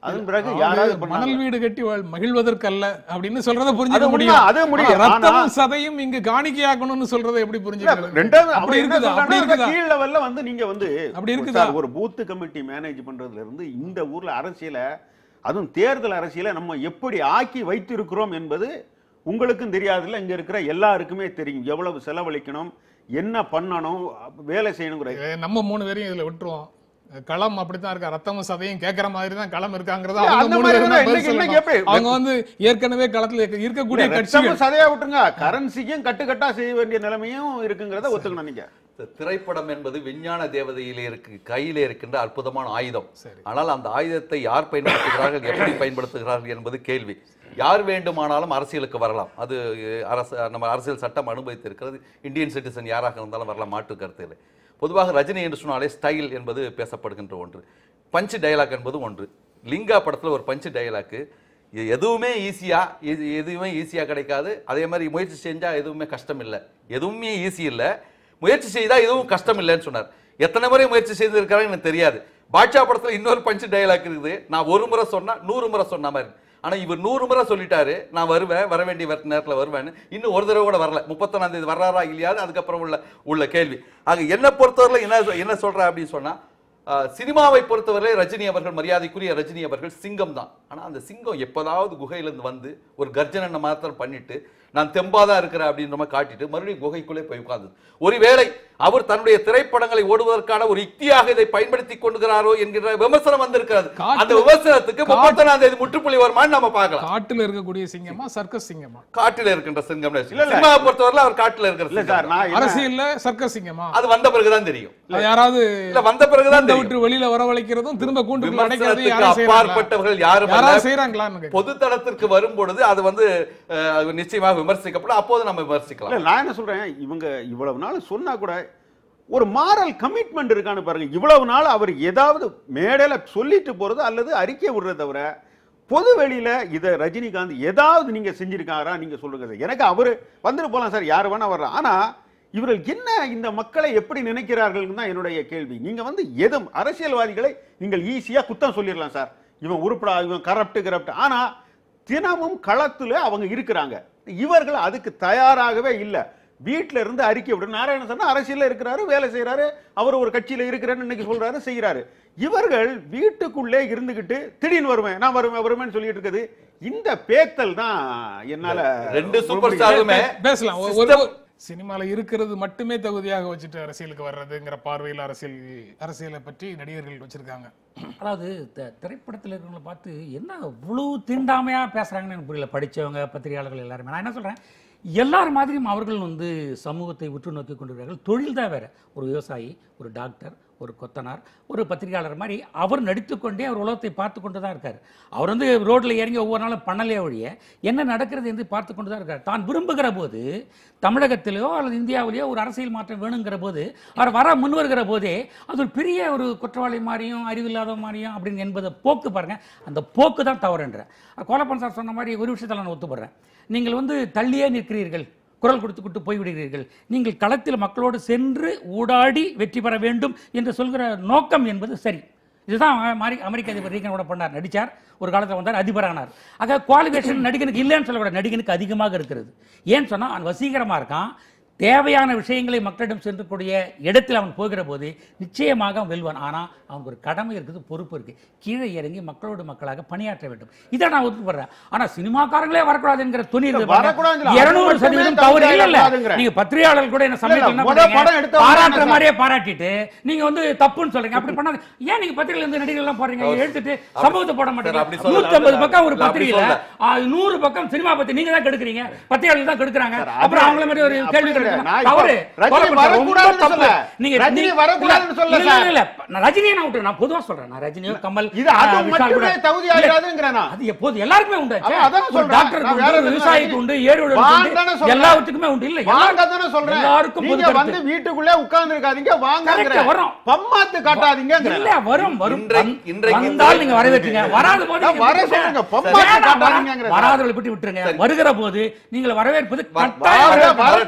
C: அதன் பிறகு
A: அதாவது
C: யாராவது
A: மணல்
C: பண்ணாங்க
A: வீடு கட்டி வாழ்- மகிழ்வதற்கல்ல அப்படின்னு சொல்றத
C: அது
A: புரிஞ்சுக்க
C: உண்மை,
A: முடியும்
C: அது முடியும்.
A: ஆனா ரத்தமும்
C: ஆனா-
A: சதையும் இங்கு காணிக்கையாக்கணும்னு சொல்றதை எப்படி
C: இல்ல,
A: புரிஞ்சுக்கிறது
C: ரெண்டாவது
A: அப்படி
C: அப்படி என்ன
A: இருக்குதா அப்படி
C: சொல்றாங்கன்னா,
A: இருக்குதா
C: கீழ் லெவல்ல வந்து நீங்க வந்து
A: அப்படி இருக்குதா?
C: சார், ஒரு பூத் கமிட்டி மேனேஜ் பண்றதுல இருந்து இந்த ஊர்ல அரசியல அதுவும் தேர்தல் அரசியலை நம்ம எப்படி ஆக்கி வைத்திருக்கிறோம் என்பது உங்களுக்கும் தெரியாதுல்ல இங்க இருக்கிற எல்லாருக்குமே தெரியும் எவ்வளவு செலவழிக்கணும் என்ன பண்ணணும் வேலை செய்யணுங்கிற
A: இது நம்ம மூணு பேரையும் இதுல விட்டுருவோம் களம் அப்படித்தான் இருக்கா ரத்தமும் சதையும் கேட்கற மாதிரி தான் களம் இருக்காங்கிறத
C: இல்ல,
A: அவங்க
C: அந்த
A: மூணு
C: மாதிரி
A: பேரும்
C: தான்
A: தான் பதில்
C: இன்னைக்கு- இன்னைக்கு
A: சொல்லணும்.
C: எப்படி?
A: அவங்க வந்து ஏற்கனவே களத்துல இருக்க- இருக்கக்கூடிய
C: இல்ல,
A: கட்சிகள்
C: ரத்தமும் சதையா விட்டுருங்க கரன்சிக்கும் கட்டுக்கட்டா செய்ய வேண்டிய நிலைமையும் இருக்குங்கிறத ஒத்துக்கணும் நீங்க
E: இந்த திரைப்படம் என்பது விஞ்ஞான தேவதையிலே இருக்கு கையிலே இருக்கின்ற அற்புதமான ஆயுதம்
A: சரி.
E: ஆனால் அந்த ஆயுதத்தை யார் பயன்படுத்துகிறார்கள் எப்படி பயன்படுத்துகிறார்கள் என்பது கேள்வி யார் வேண்டுமானாலும் அரசியலுக்கு வரலாம் அது அஹ், அரசு நம்ம அரசியல் சட்டம் அனுமதித்திருக்கிறது இந்தியன் சிட்டிசன் யாராக இருந்தாலும் வரலாம் மாற்று கருத்து இல்லை பொதுவாக ரஜினி என்று சொன்னாலே ஸ்டைல் என்பது பேசப்படுகின்ற ஒன்று பஞ்சு டயலாக் என்பது ஒன்று லிங்கா படத்தில் ஒரு பஞ்சு டயலாக்கு இது எதுவுமே ஈஸியா இது எதுவுமே ஈஸியா கிடைக்காது அதே மாதிரி முயற்சி செஞ்சா எதுவுமே கஷ்டம் இல்லை எதுவுமே ஈஸி இல்லை முயற்சி செய்தா எதுவும் கஷ்டம் இல்லைன்னு சொன்னார் எத்தனை முறை முயற்சி செய்திருக்காரு எனக்கு தெரியாது பாட்ஷா படத்துல இன்னொரு பஞ்சு டயலாக் இருக்குது நான் ஒரு முறை சொன்னா நூறு முறை சொன்ன மாதிரி ஆனா இவர் நூறு முறை சொல்லிட்டாரு நான் வருவேன் வர வேண்டிய வர- நேரத்துல வருவேன்னு இன்னும் ஒரு தடவை கூட வரல முப்பத்தொன்னாம் தேதி வர்றாரா இல்லையாது அதுக்கப்புறம் உள்ள உள்ள கேள்வி ஆக என்னை பொறுத்தவரை என்ன என்ன சொல்றேன் அப்படின்னு சொன்னா ஆஹ், சினிமாவை பொறுத்தவரை ரஜினி அவர்கள் மரியாதைக்குரிய ரஜினி அவர்கள் சிங்கம் தான் ஆனா அந்த சிங்கம் எப்போதாவது குகையிலேருந்து வந்து ஒரு கர்ஜனை மாத்திரம் பண்ணிட்டு நான் தெம்பாதான் இருக்கிறேன் அப்படின்ற மாதிரி காட்டிட்டு மறுபடியும் குகைக்குள்ளே போய் உட்கார்ந்தது ஒருவேளை அவர் தன்னுடைய திரைப்படங்களை ஓடுவதற்கான ஒரு யுக்தியாக இதை பயன்படுத்தி கொண்டுகிறாரோ என்கிற விமர்சனம் வந்திருக்கிறது
A: காட்டு-
E: அந்த விமர்சனத்துக்கு முப்பத்தொன்னாம் தேதி முற்றுப்புள்ளி வருமான்னு நம்ம பார்க்கலாம்
A: காட்டுல இருக்கக்கூடிய சிங்கமா சர்க்கஸ் சிங்கமா
E: காட்டில இருக்கின்ற சிங்கம்
C: இல்ல, இல்ல.
E: சினிமாவை பொறுத்தவரையில அவர் காட்டுல இருக்கிற
C: இல்ல
E: சிங்கம்
C: சார்
E: தான்.
C: நான் என்ன-
A: அரசியல்ல சர்க்கஸ் சிங்கமா
E: அது வந்த பிறகுதான் தெரியும்
A: அது யாராவது
E: இல்ல வந்த பிறகுதான்
A: கூண்டை
E: தெரியும்
A: விட்டு வெளியில வரவழைக்கிறதும் திரும்ப கூண்டுக்குள்ள அடைக்கிறது
E: விமர்சனத்துக்கு
A: யாரும் செய்யறாங்களா
E: அப்பாற்பட்டவர்கள் யாரும்
A: யாராவது
E: அல்ல.
A: செய்யறாங்களான்னு கேக்குறேன்.
E: பொது தளத்திற்கு வரும் பொழுது அது வந்து அஹ், நிச்சயமாக விமர்சிக்கப்படும் அப்போது நம்ம விமர்சிக்கலாம்
C: இல்ல நான் என்ன சொல்றேன் இவங்க இவ்வளவு நாள் சொன்னா கூட ஒரு மாரல் கமிட்மெண்ட் இருக்கான்னு பாருங்க இவ்வளவு நாள் அவர் ஏதாவது மேடையில சொல்லிட்டு போறது அல்லது அறிக்கை விடுறத தவிர பொது வெளியில இதை ரஜினிகாந்த் ஏதாவது நீங்க செஞ்சிருக்காரா நீங்க சொல்லுங்க சார். எனக்கு அவரு வந்துட்டு போலாம் சார் யார் வேணா வரலாம் ஆனா இவர்கள் என்ன இந்த மக்களை எப்படி நினைக்கிறார்கள் தான் என்னுடைய கேள்வி நீங்க வந்து எதுவும் அரசியல்வாதிகளை நீங்கள் ஈஸியா குத்தம் சொல்லிடலாம் சார் இவன் உருப்படா இவன் கரப்ட் கரப்ட் ஆனா தினமும் களத்துல அவங்க இருக்கிறாங்க இவர்கள் அதுக்கு தயாராகவே இல்ல வீட்ல இருந்து அறிக்கை விடு நாராயணன் அரசியல்ல இருக்கிறாரு வேலை செய்யறாரு அவர் ஒரு கட்சியில இருக்கிறேன்னு இன்னைக்கு சொல்றாரு செய்யறாரு இவர்கள் வீட்டுக்குள்ளே இருந்துகிட்டு திடீர்னு வருவேன் நான் வருவேன் வருவேன்னு சொல்லிட்டு இருக்குது இந்த பேத்தல் தான் என்னால
E: ரெண்டு சூப்பர் ஸ்டாருமே
A: பேசலாம் ஒரு-
E: system-
A: ஒரு சினிமால இருக்கிறது மட்டுமே தகுதியாக வச்சுட்டு அரசியலுக்கு வர்றதுங்கிற பார்வையில் அரசியல் அரசியலை பற்றி நடிகர்கள் வச்சிருக்காங்க
F: அதாவது த- திரைப்படத்தில் இருக்கிறவங்கள பார்த்து என்ன இவ்வளோ தீண்டாமையாக பேசுகிறாங்கன்னு எனக்கு புரியல படித்தவங்க பத்திரிகையாளர்கள் எல்லாருமே நான் என்ன சொல்கிறேன் எல்லார் மாதிரியும் அவர்கள் வந்து சமூகத்தை உற்று நோக்கி கொண்டிருக்கிறார்கள் தொழில் தான் வேறு ஒரு விவசாயி ஒரு டாக்டர் ஒரு கொத்தனார் ஒரு பத்திரிகையாளர் மாதிரி அவர் நடித்துக்கொண்டே அவர் உலகத்தை பார்த்து கொண்டு தான் இருக்கார் அவர் வந்து ரோட்டில் இறங்கி ஒவ்வொரு நாளும் பண்ணலையே ஒழிய என்ன நடக்கிறது என்று பார்த்து கொண்டு தான் இருக்கார் தான் விரும்புகிற போது தமிழகத்திலேயோ அல்லது இந்தியாவிலேயோ ஒரு அரசியல் மாற்றம் வேணுங்கிற போது அவர் வர முன் வருகிற போதே அது ஒரு பெரிய ஒரு குற்றவாளி மாதிரியும் அறிவில்லாத மாதிரியும் அப்படின்னு என்பதை போக்கு பாருங்க அந்த போக்கு தான் தவறுன்ற கோலப்பன் சார் சொன்ன மாதிரி ஒரு விஷயத்தில் நான் ஒத்துப்படுறேன் நீங்கள் வந்து தள்ளியே நிற்கிறீர்கள் குரல் கொடுத்துக்கிட்டு போய்விடுகிறீர்கள் நீங்கள் களத்தில் மக்களோடு சென்று ஊடாடி வெற்றி பெற வேண்டும் என்று சொல்கிற நோக்கம் என்பது சரி இதுதான் அமெரி அமெரிக்க அதிபர் ரீகனோட பண்ணார் நடிச்சார் ஒரு காலத்தில் வந்தார் அதிபரானார் ஆக குவாலிஃபிகேஷன் நடிகனுக்கு இல்லைன்னு சொல்லக்கூடாது நடிகனுக்கு அதிகமாக இருக்கிறது ஏன்னு சொன்னா அவன் வசீகரமா இருக்கான் தேவையான விஷயங்களை மக்களிடம் சென்றக்கூடிய இடத்தில் அவன் போகிற போது நிச்சயமாக அவன் வெல்வான் ஆனால் அவனுக்கு ஒரு கடமை இருக்குது பொறுப்பு இருக்கு கீழே இறங்கி மக்களோடு மக்களாக பணியாற்ற வேண்டும் இதை நான் ஒத்துப்படுறேன் ஆனா சினிமாக்காரங்களே வரக்கூடாது என்கிற துணி
C: வரக்கூடாதுன்னு இல்ல.
F: இருநூறு
C: அது
F: சதவீதம்
C: மட்டுமே
F: தவறு இல்ல இல்ல
C: தவறாதுங்கிறேன்.
F: நீங்க பத்திரிகையாளர்கள் கூட என்ன சமயத்தில் என்ன
C: முத
F: பண்றீங்க?
C: படம் எடுத்தவங்க
F: பாராட்டுற
C: தானே
F: மாதிரியே பாராட்டிட்டு நீங்க வந்து தப்புன்னு சொல்றீங்க அப்படி பண்ணாது ஏன் நீங்க பத்திரிகையில இருந்து நடிகர்கள் எல்லாம் போடுறீங்க எடுத்துட்டு சமூகத்தை போட
E: அப்படி
F: மாட்டீங்க
E: சொல்லல.
F: நூத்தி ஐம்பது பக்கம் ஒரு
E: இல்ல, அப்படி
F: பத்திரிகையில
E: சொல்லல.
F: ஆ, நூறு பக்கம் சினிமா பத்தி நீங்க தான் கெடுக்குறீங்க பத்திரிகையாளர்கள் தான் கெடுக்குறாங்க
C: சார்,
F: அப்புறம்
C: அது-
F: அவங்கள மாதிரி ஒரு
C: அப்படி
F: கேள்வி
C: இல்ல.
F: கேட்கணும்.
C: நான் இப்போ
F: தவறு
C: ரஜினி
F: கோலப்பன் சார், ரொம்ப
C: வரக்கூடாதுன்னு
F: தப்பு.
C: சொல்லல.
F: நீங்க
C: ரஜினி
F: நீங்க-
C: வரக்கூடாதுன்னு சொல்லல
F: இல்ல,
C: சார்.
F: இல்ல, இல்ல. நான் ரஜினியை நான் விட்டுறேன். நான் பொதுவா சொல்றேன் நான் ரஜினியோ கமல்
C: இது அது
F: ஆ, விஷால் கூட-
C: மட்டுமே தகுதி
F: இல்ல,
C: ஆகாதுங்கிறேன் நான்.
F: அது எப்போது எல்லாருக்குமே உண்டு
C: அதான் அதான்
F: ஒரு
C: சொல்றேன்.
F: டாக்டருக்கு
C: நான்
F: உண்டு
C: வேற
F: ஒரு
C: எதுவும்
F: விவசாயிக்கு
C: நான்
F: உண்டு ஏழு
C: வாங்க தானே சொல்றேன்.
F: எல்லாத்துக்குமே உண்டு இல்ல
C: வாங்க
F: எல்லாரும்
C: தானே சொல்றேன்
F: எல்லாருக்கும் பொது
C: நீங்க
F: கருத்து.
C: வந்து வீட்டுக்குள்ளே உட்கார்ந்து இருக்காதீங்க வாங்க
F: Correct, வரோம்.
C: பம்மாத்து காட்டாதீங்க
F: இல்ல வரும் வரும்
E: இன்றைக்கு-
F: வந்-
E: இன்றைக்கு
F: வந்தால் நீங்க வரவேற்றீங்க வராத போது
C: நான்
F: நீங்க
C: வர
F: விட்டுருங்க.
C: சொல்லுங்க, பொம்மை
F: வேணாம்,
C: காட்டாதீங்கங்கிற
F: வரா- வராதவர்களை விட்டு விட்டுருங்க வருகிற போது நீங்கள் வரவேற்பது
E: வா-
F: கட்டாயம்
C: வாங்க,
F: வரவேற்கணும்.
C: வரட்டும் சார்.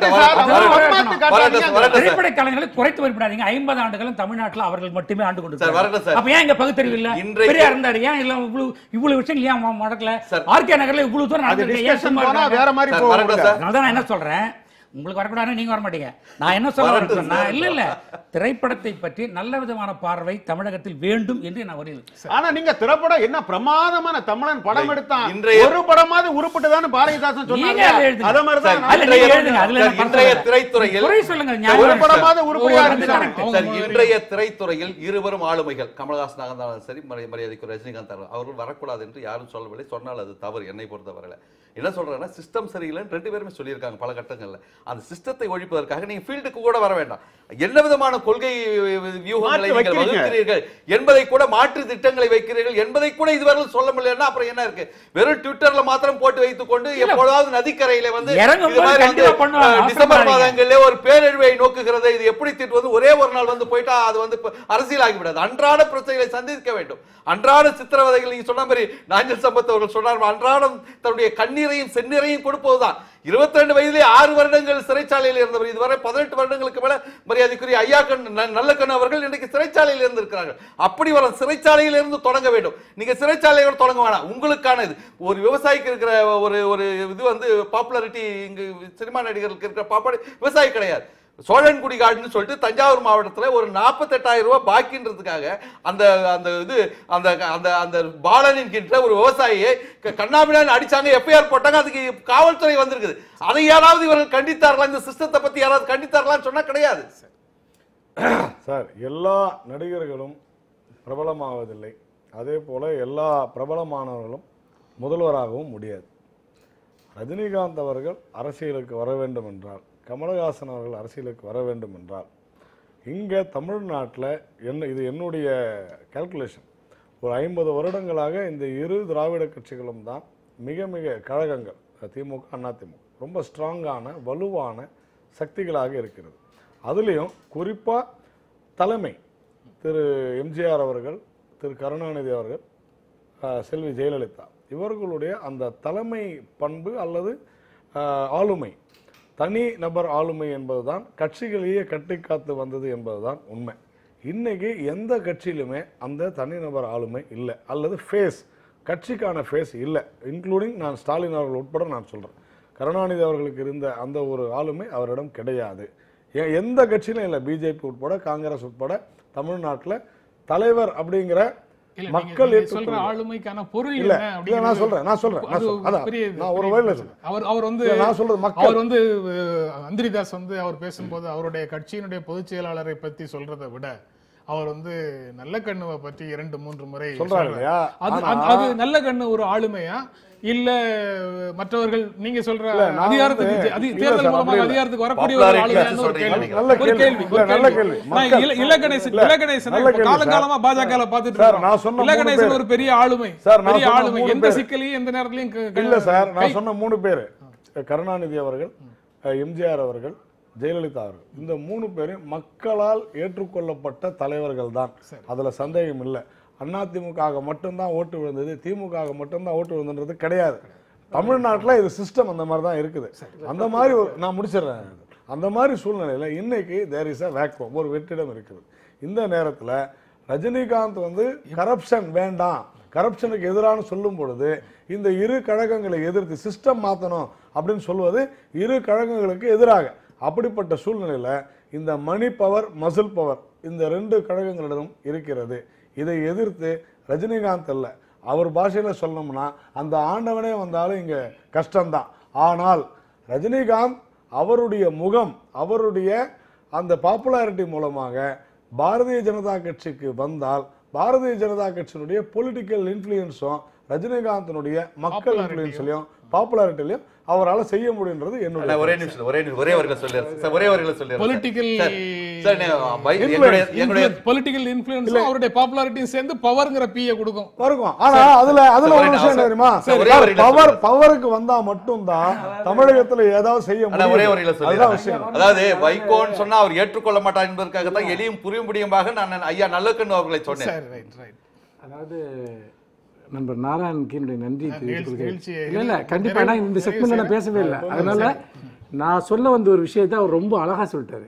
F: அதெல்லாம்
C: ஒரு
F: வரட்டும்.
C: படமாத்து காட்டாதீங்க.
E: வரட்டும், வரட்டும்.
F: திரைப்பட கலைஞர்களை குறைத்து மதிப்பிடாதீங்க ஐம்பது ஆண்டுகளும் தமிழ்நாட்டுல அவர்கள் மட்டுமே ஆண்டு கொண்டு
E: சார், வரட்டும் சார்.
F: அப்ப ஏன் இங்க பகுத்தறிவு இல்ல
E: இன்றைக்கு-
F: பெரியார் இருந்தாரு ஏன் இல்ல இவ்வளவு இவ்வளவு விஷயங்கள் ஏன் ம- நடக்கல
E: சார்.
F: ஆர்கே நகர்ல இவ்வளவு தூரம்
C: அது
F: நடந்திருக்கு. ஏன்
C: discussion
F: சும்மா
C: போனா
F: இருக்காங்க?
C: வேற மாதிரி
E: சார்,
C: போகும்
E: வரட்டும் சார்.
F: அதனால தான் நான் என்ன சொல்றேன் உங்களுக்கு வரக்கூடாது நீங்க வர மாட்டீங்க நான் என்ன சொல்ல
E: வரட்டும்
F: வரேன்னா
E: சார்.
F: இல்ல இல்ல திரைப்படத்தை பற்றி நல்ல விதமான பார்வை தமிழகத்தில் வேண்டும் என்று நான் வருகிறேன்
C: ஆனா நீங்க திரைப்படம் என்ன பிரமாதமான தமிழன் படம் எடுத்தான்
E: இன்றைய-
C: ஒரு படமாவது உருப்பட்டுதான்னு பாரதிதாசன்
F: நீங்க
C: சொன்னாங்க
F: அதை எழுதுங்க.
C: அத மாதிரி
E: சார்,
C: தான்
F: அதுல
E: இன்றைய-
F: நீங்க எழுதுங்க. அதுல
E: சார்,
F: நான்
E: இன்றைய
F: பண்றேன்.
E: திரைத்துறையில்
F: குறை சொல்லுங்க
C: ஒரு
F: நியாயம்
C: படமாவது உருப்படியா
F: ஓ,
C: இருந்துச்சு.
F: correct.
A: அவங்க
E: சார்
A: முதல்ல-
E: இன்றைய திரைத்துறையில் இருவரும் ஆளுமைகள் கமலஹாசனாக இருந்தாலும் சரி மரி- மரியாதைக்கு ரஜினிகாந்த் அவர்கள் அவர்கள் வரக்கூடாது என்று யாரும் சொல்லவில்லை சொன்னால் அது தவறு என்னை பொறுத்தவரையில என்ன சொல்றேன்னா சிஸ்டம் சரியில்லைன்னு ரெண்டு பேருமே சொல்லியிருக்காங்க பல கட்டங்கள்ல அந்த சிஸ்டத்தை ஒழிப்பதற்காக நீங்க ஃபீல்டுக்கு கூட வர வேண்டாம் என்ன விதமான கொள்கை வியூகங்களை
C: மாற்றி
E: நீங்கள்
C: வைக்கிறீங்க.
E: வகுக்கிறீர்கள் என்பதை கூட மாற்று திட்டங்களை வைக்கிறீர்கள் என்பதை கூட இதுவரை சொல்ல முடியலன்னா அப்புறம் என்ன இருக்கு வெறும் ட்விட்டர்ல மாத்திரம் போட்டு வைத்துக் கொண்டு எப்பொழுதாவது நதிக்கரையில வந்து
F: இறங்கும்
E: இது
F: போது
E: மாதிரி வந்து
F: கண்டிப்பா பண்ணுவாங்க.
E: அஹ், டிசம்பர்
F: அவசரப்படாதீங்க.
E: மாதங்களிலே ஒரு பேரழிவை நோக்குகிறது இது எப்படி தீர்வது ஒரே ஒரு நாள் வந்து போயிட்டா அது வந்து இப்ப அரசியலாகி விடாது அன்றாட பிரச்சனைகளை சந்திக்க வேண்டும் அன்றாட சித்திரவதைகள் நீங்க சொன்ன மாதிரி நாஞ்சல் சம்பத் அவர்கள் சொன்னார் அன்றாடம் தன்னுடைய கண்ணீரையும் செந்நீரையும் கொடுப்பதுதான் இருபத்தி ரெண்டு வயதிலே ஆறு வருடங்கள் சிறைச்சாலையில் இருந்தவர் இதுவரை பதினெட்டு வருடங்களுக்கு மேல மரியாதைக்குரிய ஐயா கண் ந- நல்ல கண் அவர்கள் இன்றைக்கு சிறைச்சாலையில் இருந்திருக்கிறார்கள் அப்படி வர சிறைச்சாலையில் இருந்து தொடங்க வேண்டும் நீங்க சிறைச்சாலையோட தொடங்க வேணாம் உங்களுக்கான இது ஒரு விவசாயிக்கு இருக்கிற ஒரு ஒரு இது வந்து பாப்புலாரிட்டி இங்கு சினிமா நடிகர்களுக்கு இருக்கிற பாப்புலர் விவசாயி கிடையாது சோழன்குடி காடுன்னு சொல்லிட்டு தஞ்சாவூர் மாவட்டத்துல ஒரு நாற்பத்தெட்டாயிரம் ரூபாய் பாக்கின்றதுக்காக அந்த அந்த இது அந்த அந்த அந்த பாலன் என்கின்ற ஒரு விவசாயியை க- கண்ணாபின்னான்னு அடிச்சாங்க எஃப்ஐஆர் போட்டாங்க அதுக்கு காவல்துறை வந்திருக்குது அதை யாராவது இவர்கள் கண்டித்தார்களா இந்த சிஸ்டத்தை பத்தி யாராவது கண்டித்தார்களான்னு சொன்னா கிடையாது
B: சார் எல்லா நடிகர்களும் பிரபலமாவதில்லை அதே போல எல்லா பிரபலமானவர்களும் முதல்வராகவும் முடியாது ரஜினிகாந்த் அவர்கள் அரசியலுக்கு வர வேண்டும் என்றால் கமலஹாசன் அவர்கள் அரசியலுக்கு வர வேண்டும் என்றால் இங்கே தமிழ்நாட்டில் என்ன இது என்னுடைய கால்குலேஷன் ஒரு ஐம்பது வருடங்களாக இந்த இரு திராவிட கட்சிகளும் தான் மிக மிக கழகங்கள் திமுக அதிமுக ரொம்ப ஸ்ட்ராங்கான வலுவான சக்திகளாக இருக்கிறது அதுலேயும் குறிப்பாக தலைமை திரு எம்ஜிஆர் அவர்கள் திரு கருணாநிதி அவர்கள் அஹ், செல்வி ஜெயலலிதா இவர்களுடைய அந்த தலைமை பண்பு அல்லது அஹ், ஆளுமை தனி நபர் ஆளுமை என்பதுதான் கட்சிகளையே கட்டி காத்து வந்தது என்பதுதான் உண்மை இன்னைக்கு எந்த கட்சியிலுமே அந்த தனிநபர் ஆளுமை இல்லை அல்லது ஃபேஸ் கட்சிக்கான ஃபேஸ் இல்லை இன்க்ளூடிங் நான் ஸ்டாலின் அவர்கள் உட்பட நான் சொல்கிறேன் கருணாநிதி அவர்களுக்கு இருந்த அந்த ஒரு ஆளுமை அவரிடம் கிடையாது எ- எந்த கட்சியிலும் இல்லை பிஜேபி உட்பட காங்கிரஸ் உட்பட தமிழ்நாட்டில் தலைவர் அப்படிங்கிற
A: இல்ல,
B: மக்கள்
A: நீங்க சொல்ற
B: ஏற்றுக்கொள்ள-
A: ஆளுமைக்கான பொருள்
B: இல்ல,
A: என்ன
B: இல்ல, நான்
A: அப்படிங்கிறது
B: சொல்றேன், நான் சொல்றேன், நான்
A: அது
B: சொல்றேன். அதான்,
A: பெரிய இது,
B: நான் ஒரு
A: பெரிய
B: வழியில
A: பிரச்சனை.
B: சொல்றேன்.
A: அவர் அவர் வந்து
B: இல்ல, நான் சொல்றது மக்கள்.
A: அவர் வந்து அஹ், அந்திரிதாஸ் வந்து அவர் பேசும்போது அவருடைய கட்சியினுடைய பொதுச் செயலாளரை பற்றி சொல்றதை விட அவர் வந்து நல்ல கண்ணுவை பற்றி இரண்டு மூன்று முறை
B: சொல்றாரு
A: சொல்றாரு.
B: இல்லையா?
A: அது
B: ஆனா-
A: அது- அது நல்ல கண்ணு ஒரு ஆளுமையா இல்ல மற்றவர்கள் நீங்க சொல்ற
B: இல்ல, நான்
A: அதிகாரத்துக்கு
B: வந்து-
A: அது
B: இல்ல
A: தேர்தல்
B: சார்,
A: மூலமாக
B: அப்படி இல்ல.
A: அதிகாரத்துக்கு வரக்கூடிய ஒரு
E: Popularity
A: ஆளுமையான
E: வச்சு
A: ஒரு
E: சொல்றீங்க
A: கேள்வி
E: நீங்க.
B: நல்ல
A: ஒரு
B: கேள்வி.
A: கேள்வி
B: இல்ல,
A: ஒரு
B: நல்ல
A: கேள்வி
B: கேள்வி.
A: நான்
B: மக்கள்.
A: இல- இலகணேசன்
B: இல்ல,
A: இலகணேசன்
B: நல்ல கேள்வி சார்.
A: காலங்காலமா பாஜக பார்த்துட்டு
B: சார்,
A: இருக்கோம்.
B: நான் சொன்ன மூணு
A: இலகணேசன்
B: பேர்.
A: ஒரு பெரிய ஆளுமை
B: சார், நான்
A: பெரிய
B: சொன்ன
A: ஆளுமை
B: மூணு
A: எந்த
B: பேர்.
A: சிக்கலையும் எந்த நேரத்திலையும் க- க-
B: இல்ல சார் நான்
A: கை-
B: சொன்ன மூணு பேர் கருணாநிதி அவர்கள் அஹ், எம்ஜிஆர் அவர்கள் ஜெயலலிதா அவர்கள் இந்த மூணு பேரும் மக்களால் ஏற்றுக்கொள்ளப்பட்ட தலைவர்கள் தான் அதுல சந்தேகம் இல்லை அதிமுக மட்டும்தான் ஓட்டு விழுந்தது திமுக மட்டும்தான் ஓட்டு விழுந்தது கிடையாது தமிழ்நாட்டுல இது சிஸ்டம் அந்த மாதிரி தான் இருக்குது அந்த மாதிரி ஒரு நான் முடிச்சிடுறேன் அந்த மாதிரி சூழ்நிலையில இன்னைக்கு தேர் இஸ் அ வேக்குவம் ஒரு வெற்றிடம் இருக்குது இந்த நேரத்துல ரஜினிகாந்த் வந்து கரப்ஷன் வேண்டாம் கரப்ஷனுக்கு எதிரான சொல்லும் பொழுது இந்த இரு கழகங்களை எதிர்த்து சிஸ்டம் மாற்றணும் அப்படின்னு சொல்வது இரு கழகங்களுக்கு எதிராக அப்படிப்பட்ட சூழ்நிலையில இந்த மணி பவர் மசில் பவர் இந்த ரெண்டு கழகங்களிடம் இருக்கிறது இதை எதிர்த்து ரஜினிகாந்த் அல்ல அவர் பாஷையில சொல்லணும்னா அந்த ஆண்டவனே வந்தாலும் இங்க கஷ்டம்தான் ஆனால் ரஜினிகாந்த் அவருடைய முகம் அவருடைய அந்த பாப்புலாரிட்டி மூலமாக பாரதிய ஜனதா கட்சிக்கு வந்தால் பாரதிய ஜனதா கட்சியினுடைய பொலிட்டிக்கல் இன்ஃப்ளூயன்ஸும் ரஜினிகாந்தினுடைய மக்கள் இன்ஃப்ளூயன்ஸ்லையும் பாப்புலாரிட்டிலையும் அவரால் செய்ய முடியுன்றது
E: அண்ணா,
B: என்னுடைய
E: ஒரே நிமிஷம் ஒரே நிமிஷம் ஒரே வரையில சொல்லிடுறேன் சார் ஒரே வரையில சொல்லிடுறேன்
A: Political-
E: சார், சார் நான் பை- என்னுடைய என்னுடைய
A: பொலிட்டிக்கல் இன்ஃபுளுன்ஸ் அவருடைய பாப்புலாரிட்டியும் சேர்ந்து பவர்ங்கிற பீயை கொடுக்கும்
B: இருக்கும் ஆனா அதுல அதுல
E: சார்,
B: ஒரு
E: ஒரே
B: விஷயம்
E: நிமிஷம்.
B: தெரியுமா
E: சார், ஒரே வரியில
B: பவர்
E: சொல்லுங்க.
B: பவருக்கு வந்தா மட்டும்தான் தமிழகத்துல ஏதாவது செய்ய
E: அண்ணா, ஒரே
B: முடியும்
E: வரையில
B: அதுதான் விஷயம்
E: சொல்லிடுறேன் அதாவது வைகோன்னு சொன்னா அவர் ஏற்றுக்கொள்ள மாட்டார் என்பதற்காக தான் எளியும் புரியும்படியுமாக நான் ஐயா நல்லக்கண்ணு அவர்களை சொன்னேன்
A: சரி ரைட் ரைட்
D: அதாவது நண்பர் நாராயண் கீனுடைய நன்றி தெரிவித்துக் கொள்கிறேன்
A: நிகழ்ச்சியை
D: இல்ல இல்ல கண்டிப்பா ஏன்னா இந்த செக்மெண்ட் நான் பேசவே இல்லை அதனால நான் சொல்ல வந்த ஒரு விஷயத்தை அவர் ரொம்ப அழகா சொல்லிட்டாரு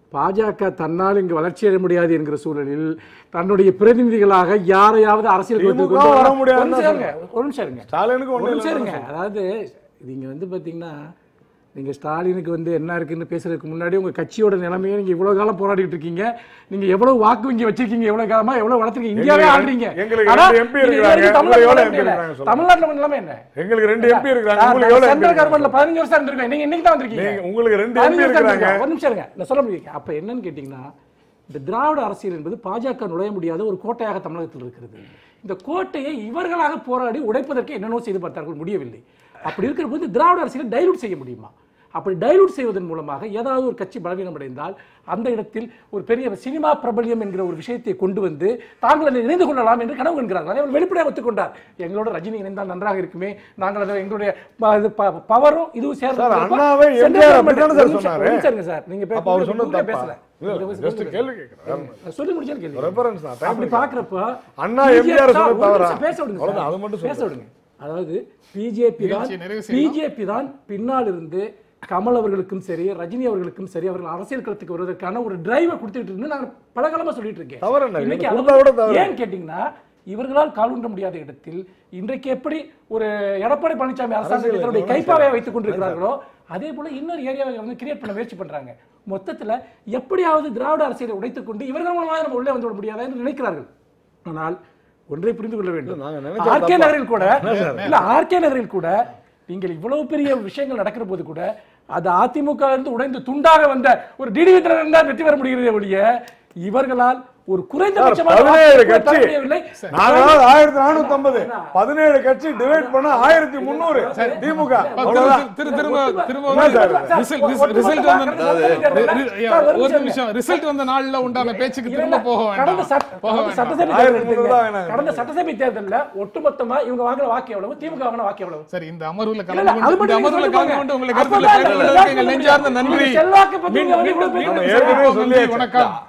D: பாஜக தன்னால் இங்கு வளர்ச்சி அடைய முடியாது என்கிற சூழலில் தன்னுடைய பிரதிநிதிகளாக யாரையாவது அரசியல்
B: திமுக
D: கொண்டு வர-
B: வர முடியாதுன்னு
D: ஒரு நிமிஷம் இருங்க, ஒரு நிமிஷம் இருங்க
B: ஸ்டாலினுக்கு
D: ஒரு
B: ஒண்ணு
D: நிமிஷம் இருங்க அதாவது நீங்க வந்து பாத்தீங்கன்னா நீங்க ஸ்டாலினுக்கு வந்து என்ன இருக்குன்னு பேசுறதுக்கு முன்னாடி உங்க கட்சியோட நிலைமையை நீங்க இவ்வளவு காலம் போராடிட்டு இருக்கீங்க நீங்க எவ்வளவு வாக்கு வங்கி வச்சிருக்கீங்க எவ்வளவு காலமா எவ்வளவு வளர்த்துருக்கீங்க இந்தியாவே
B: எங்களுக்கு
D: ஆடுறீங்க
B: எங்களுக்கு
D: ஆனா,
B: ரெண்டு MP
D: நீங்க இது
B: இருக்கிறாங்க.
D: வரைக்கும்
B: உங்களுக்கு எவ்வளவு
D: தமிழ்நாட்டுல
B: MP
D: நிலைமை
B: இருக்காங்க
D: என்ன?
B: சொல்லுங்க.
D: தமிழ்நாட்டுல நிலைமை என்ன
B: எங்களுக்கு ரெண்டு எம்பி இருக்காங்க உங்களுக்கு எவ்வளவு MP
D: சென்ட்ரல்
B: இருக்காங்க?
D: கவர்மெண்ட்ல பதினஞ்சு வருஷம் இருந்திருக்கோம் நீங்க இன்னைக்கு தான் வந்திருக்கீங்க
B: நீங்க- உங்களுக்கு ரெண்டு
D: பதினஞ்சு
B: எம்பி
D: வருஷம்
B: இருக்கிறாங்க
D: இருந்திருக்கோம். ஒரு நிமிஷம் இருங்க நான் சொல்ல முடியும் அப்ப என்னன்னு கேட்டீங்கன்னா இந்த திராவிட அரசியல் என்பது பாஜக நுழைய முடியாத ஒரு கோட்டையாக தமிழகத்தில் இருக்கிறது இந்த கோட்டையை இவர்களாக போராடி உடைப்பதற்கு என்னென்னோ செய்து பார்த்தார்கள் முடியவில்லை அப்படி இருக்கிற போது திராவிட அரசியலை டைலூட் செய்ய முடியுமா அப்படி டைலூட் செய்வதன் மூலமாக ஏதாவது ஒரு கட்சி பலவீனம் அடைந்தால் அந்த இடத்தில் ஒரு பெரிய சினிமா பிரபல்யம் என்கிற ஒரு விஷயத்தை கொண்டு வந்து தாங்கள் அதில் இணைந்து கொள்ளலாம் என்று கனவு என்கிறார்கள் அதை அவர் வெளிப்படையாக ஒத்துக்கொண்டார் எங்களோட ரஜினி இணைந்தால் நன்றாக இருக்குமே நாங்கள் அதை எங்களுடைய ப- இது ப- பவரும் இதுவும் சேர்ந்து
B: சார்,
D: இருக்கிறப்ப
B: அண்ணாவே
D: சென்ட்ரல்
B: எம்ஜிஆர்
D: கவர்மெண்ட்
B: அப்படித்தானே சார்
D: ஒரு நிமிஷம்,
B: சொன்னாரு?
D: ஒரு நிமிஷம் இருங்க சார் நீங்க
B: அப்ப அவர் சொன்னது
D: உங்களுக்கே
B: தப்பா?
D: பேசல
B: இல்ல,
D: உங்க-
B: just
D: உங்க-
B: கேள்வி கேட்கிறேன்.
D: நான் சொல்லி முடிச்சாலும் கேள்வி
B: Reference தான், time
D: அப்படி
B: இருக்கு.
D: பாக்குறப்ப
B: அண்ணா
D: BJP
B: எம்ஜிஆர்
D: தான்
B: சொன்னது
D: ஒரு
B: தவறா?
D: நிமிஷம் பேச விடுங்க
B: அவ்வளவுதான்,
D: சார்.
B: அது மட்டும்
D: பேச
B: சொல்லுங்க.
D: விடுங்க அதாவது பிஜேபி தான்
A: நிகழ்ச்சியை நிறைவு செய்யலாம்.
D: பிஜேபி தான் பின்னால் இருந்து கமல் அவர்களுக்கும் சரி ரஜினி அவர்களுக்கும் சரி அவர்கள் அரசியல் களத்துக்கு வருவதற்கான ஒரு டிரைவை கொடுத்துட்டு இருந்து நான் பல காலமா சொல்லிட்டு இருக்கேன்
B: தவறு என்ன?
D: இன்னைக்கு
B: இது
D: அது
B: கொடுத்தா கூட தவறு.
D: ஏன் கேட்டீங்கன்னா இவர்களால் கால் ஊன்ற முடியாத இடத்தில் இன்றைக்கு எப்படி ஒரு எடப்பாடி பழனிசாமி அரசாங்கத்தை தன்னுடைய கைப்பாவையை வைத்துக் கொண்டிருக்கிறார்களோ அதே போல இன்னொரு ஏரியாவை வந்து கிரியேட் பண்ண முயற்சி பண்றாங்க மொத்தத்துல எப்படியாவது திராவிட அரசியலை உடைத்துக் கொண்டு இவர்கள் மூலமாக நம்ம உள்ளே வந்து விட முடியாதா என்று நினைக்கிறார்கள் ஆனால் ஒன்றை புரிந்து கொள்ள வேண்டும்
B: நாங்க நினைச்சா
D: ஆர்கே
B: தப்பா?
D: நகரில் கூட இல்ல ஆர்கே நகரில் கூட நீங்கள் இவ்வளவு பெரிய விஷயங்கள் நடக்கிற போது கூட அது அதிமுக இருந்து உடைந்து துண்டாக வந்த ஒரு டிடி வித்திரன் தான் வெற்றி பெற முடிகிறதே ஒழிய இவர்களால் ஒரு குறைந்தபட்சமான
B: பதினேழு
D: வாக்கு கூட
B: கட்சி
D: பெற முடியவில்லை.
B: நாங்களாவது ஆயிரத்தி நானூத்தி ஐம்பது பதினேழு கட்சி டிவைட் பண்ண ஆயிரத்தி முன்னூறு திமுக அவ்வளவுதான்.
A: திரு திரும்ப திரும்ப
B: என்ன சார்?
A: ரிசல்ட் ரிசல்ட் வந்து ஒரு நிமிஷம் ரிசல்ட் வந்த நாள்ல உண்டான பேச்சுக்கு திரும்ப போக
D: கடந்த
A: வேண்டாம்
D: சட்ட-
A: போக
D: கடந்த
A: வேண்டாம்
D: சட்டசபை
B: ஆயிரத்தி
D: தேர்தல்
B: முன்னூறு தான்
D: எடுத்தீங்க.
B: வேணாங்க.
D: கடந்த சட்டசபை தேர்தல்ல ஒட்டுமொத்தமா இவங்க வாங்கின வாக்கு எவ்வளவு திமுக வாங்கின வாக்கு எவ்வளவு
A: சரி இந்த அமர்வுல
D: இல்ல,
A: கலந்து
D: இல்ல, அது
A: கொண்டு இந்த
D: மட்டும் நீங்க
A: அமர்வுல
D: சொல்லிட்டு
A: கலந்து
D: போங்க.
A: கொண்டு உங்களை
D: அப்பதான்
A: கருத்துல
D: அந்த
A: கேட்கறதுக்கு எங்கள்
D: செல்வாக்கு
A: நெஞ்சார்ந்த நன்றி
D: நீங்க செல்வாக்கு பத்தி
A: மீண்டும்
D: நீங்க வந்து இவ்வளவு
A: மீண்டும்
D: பேசுறீங்க.
B: ஏற்கனவே
A: நன்றி,
B: சொல்லியாச்சு.
A: வணக்கம்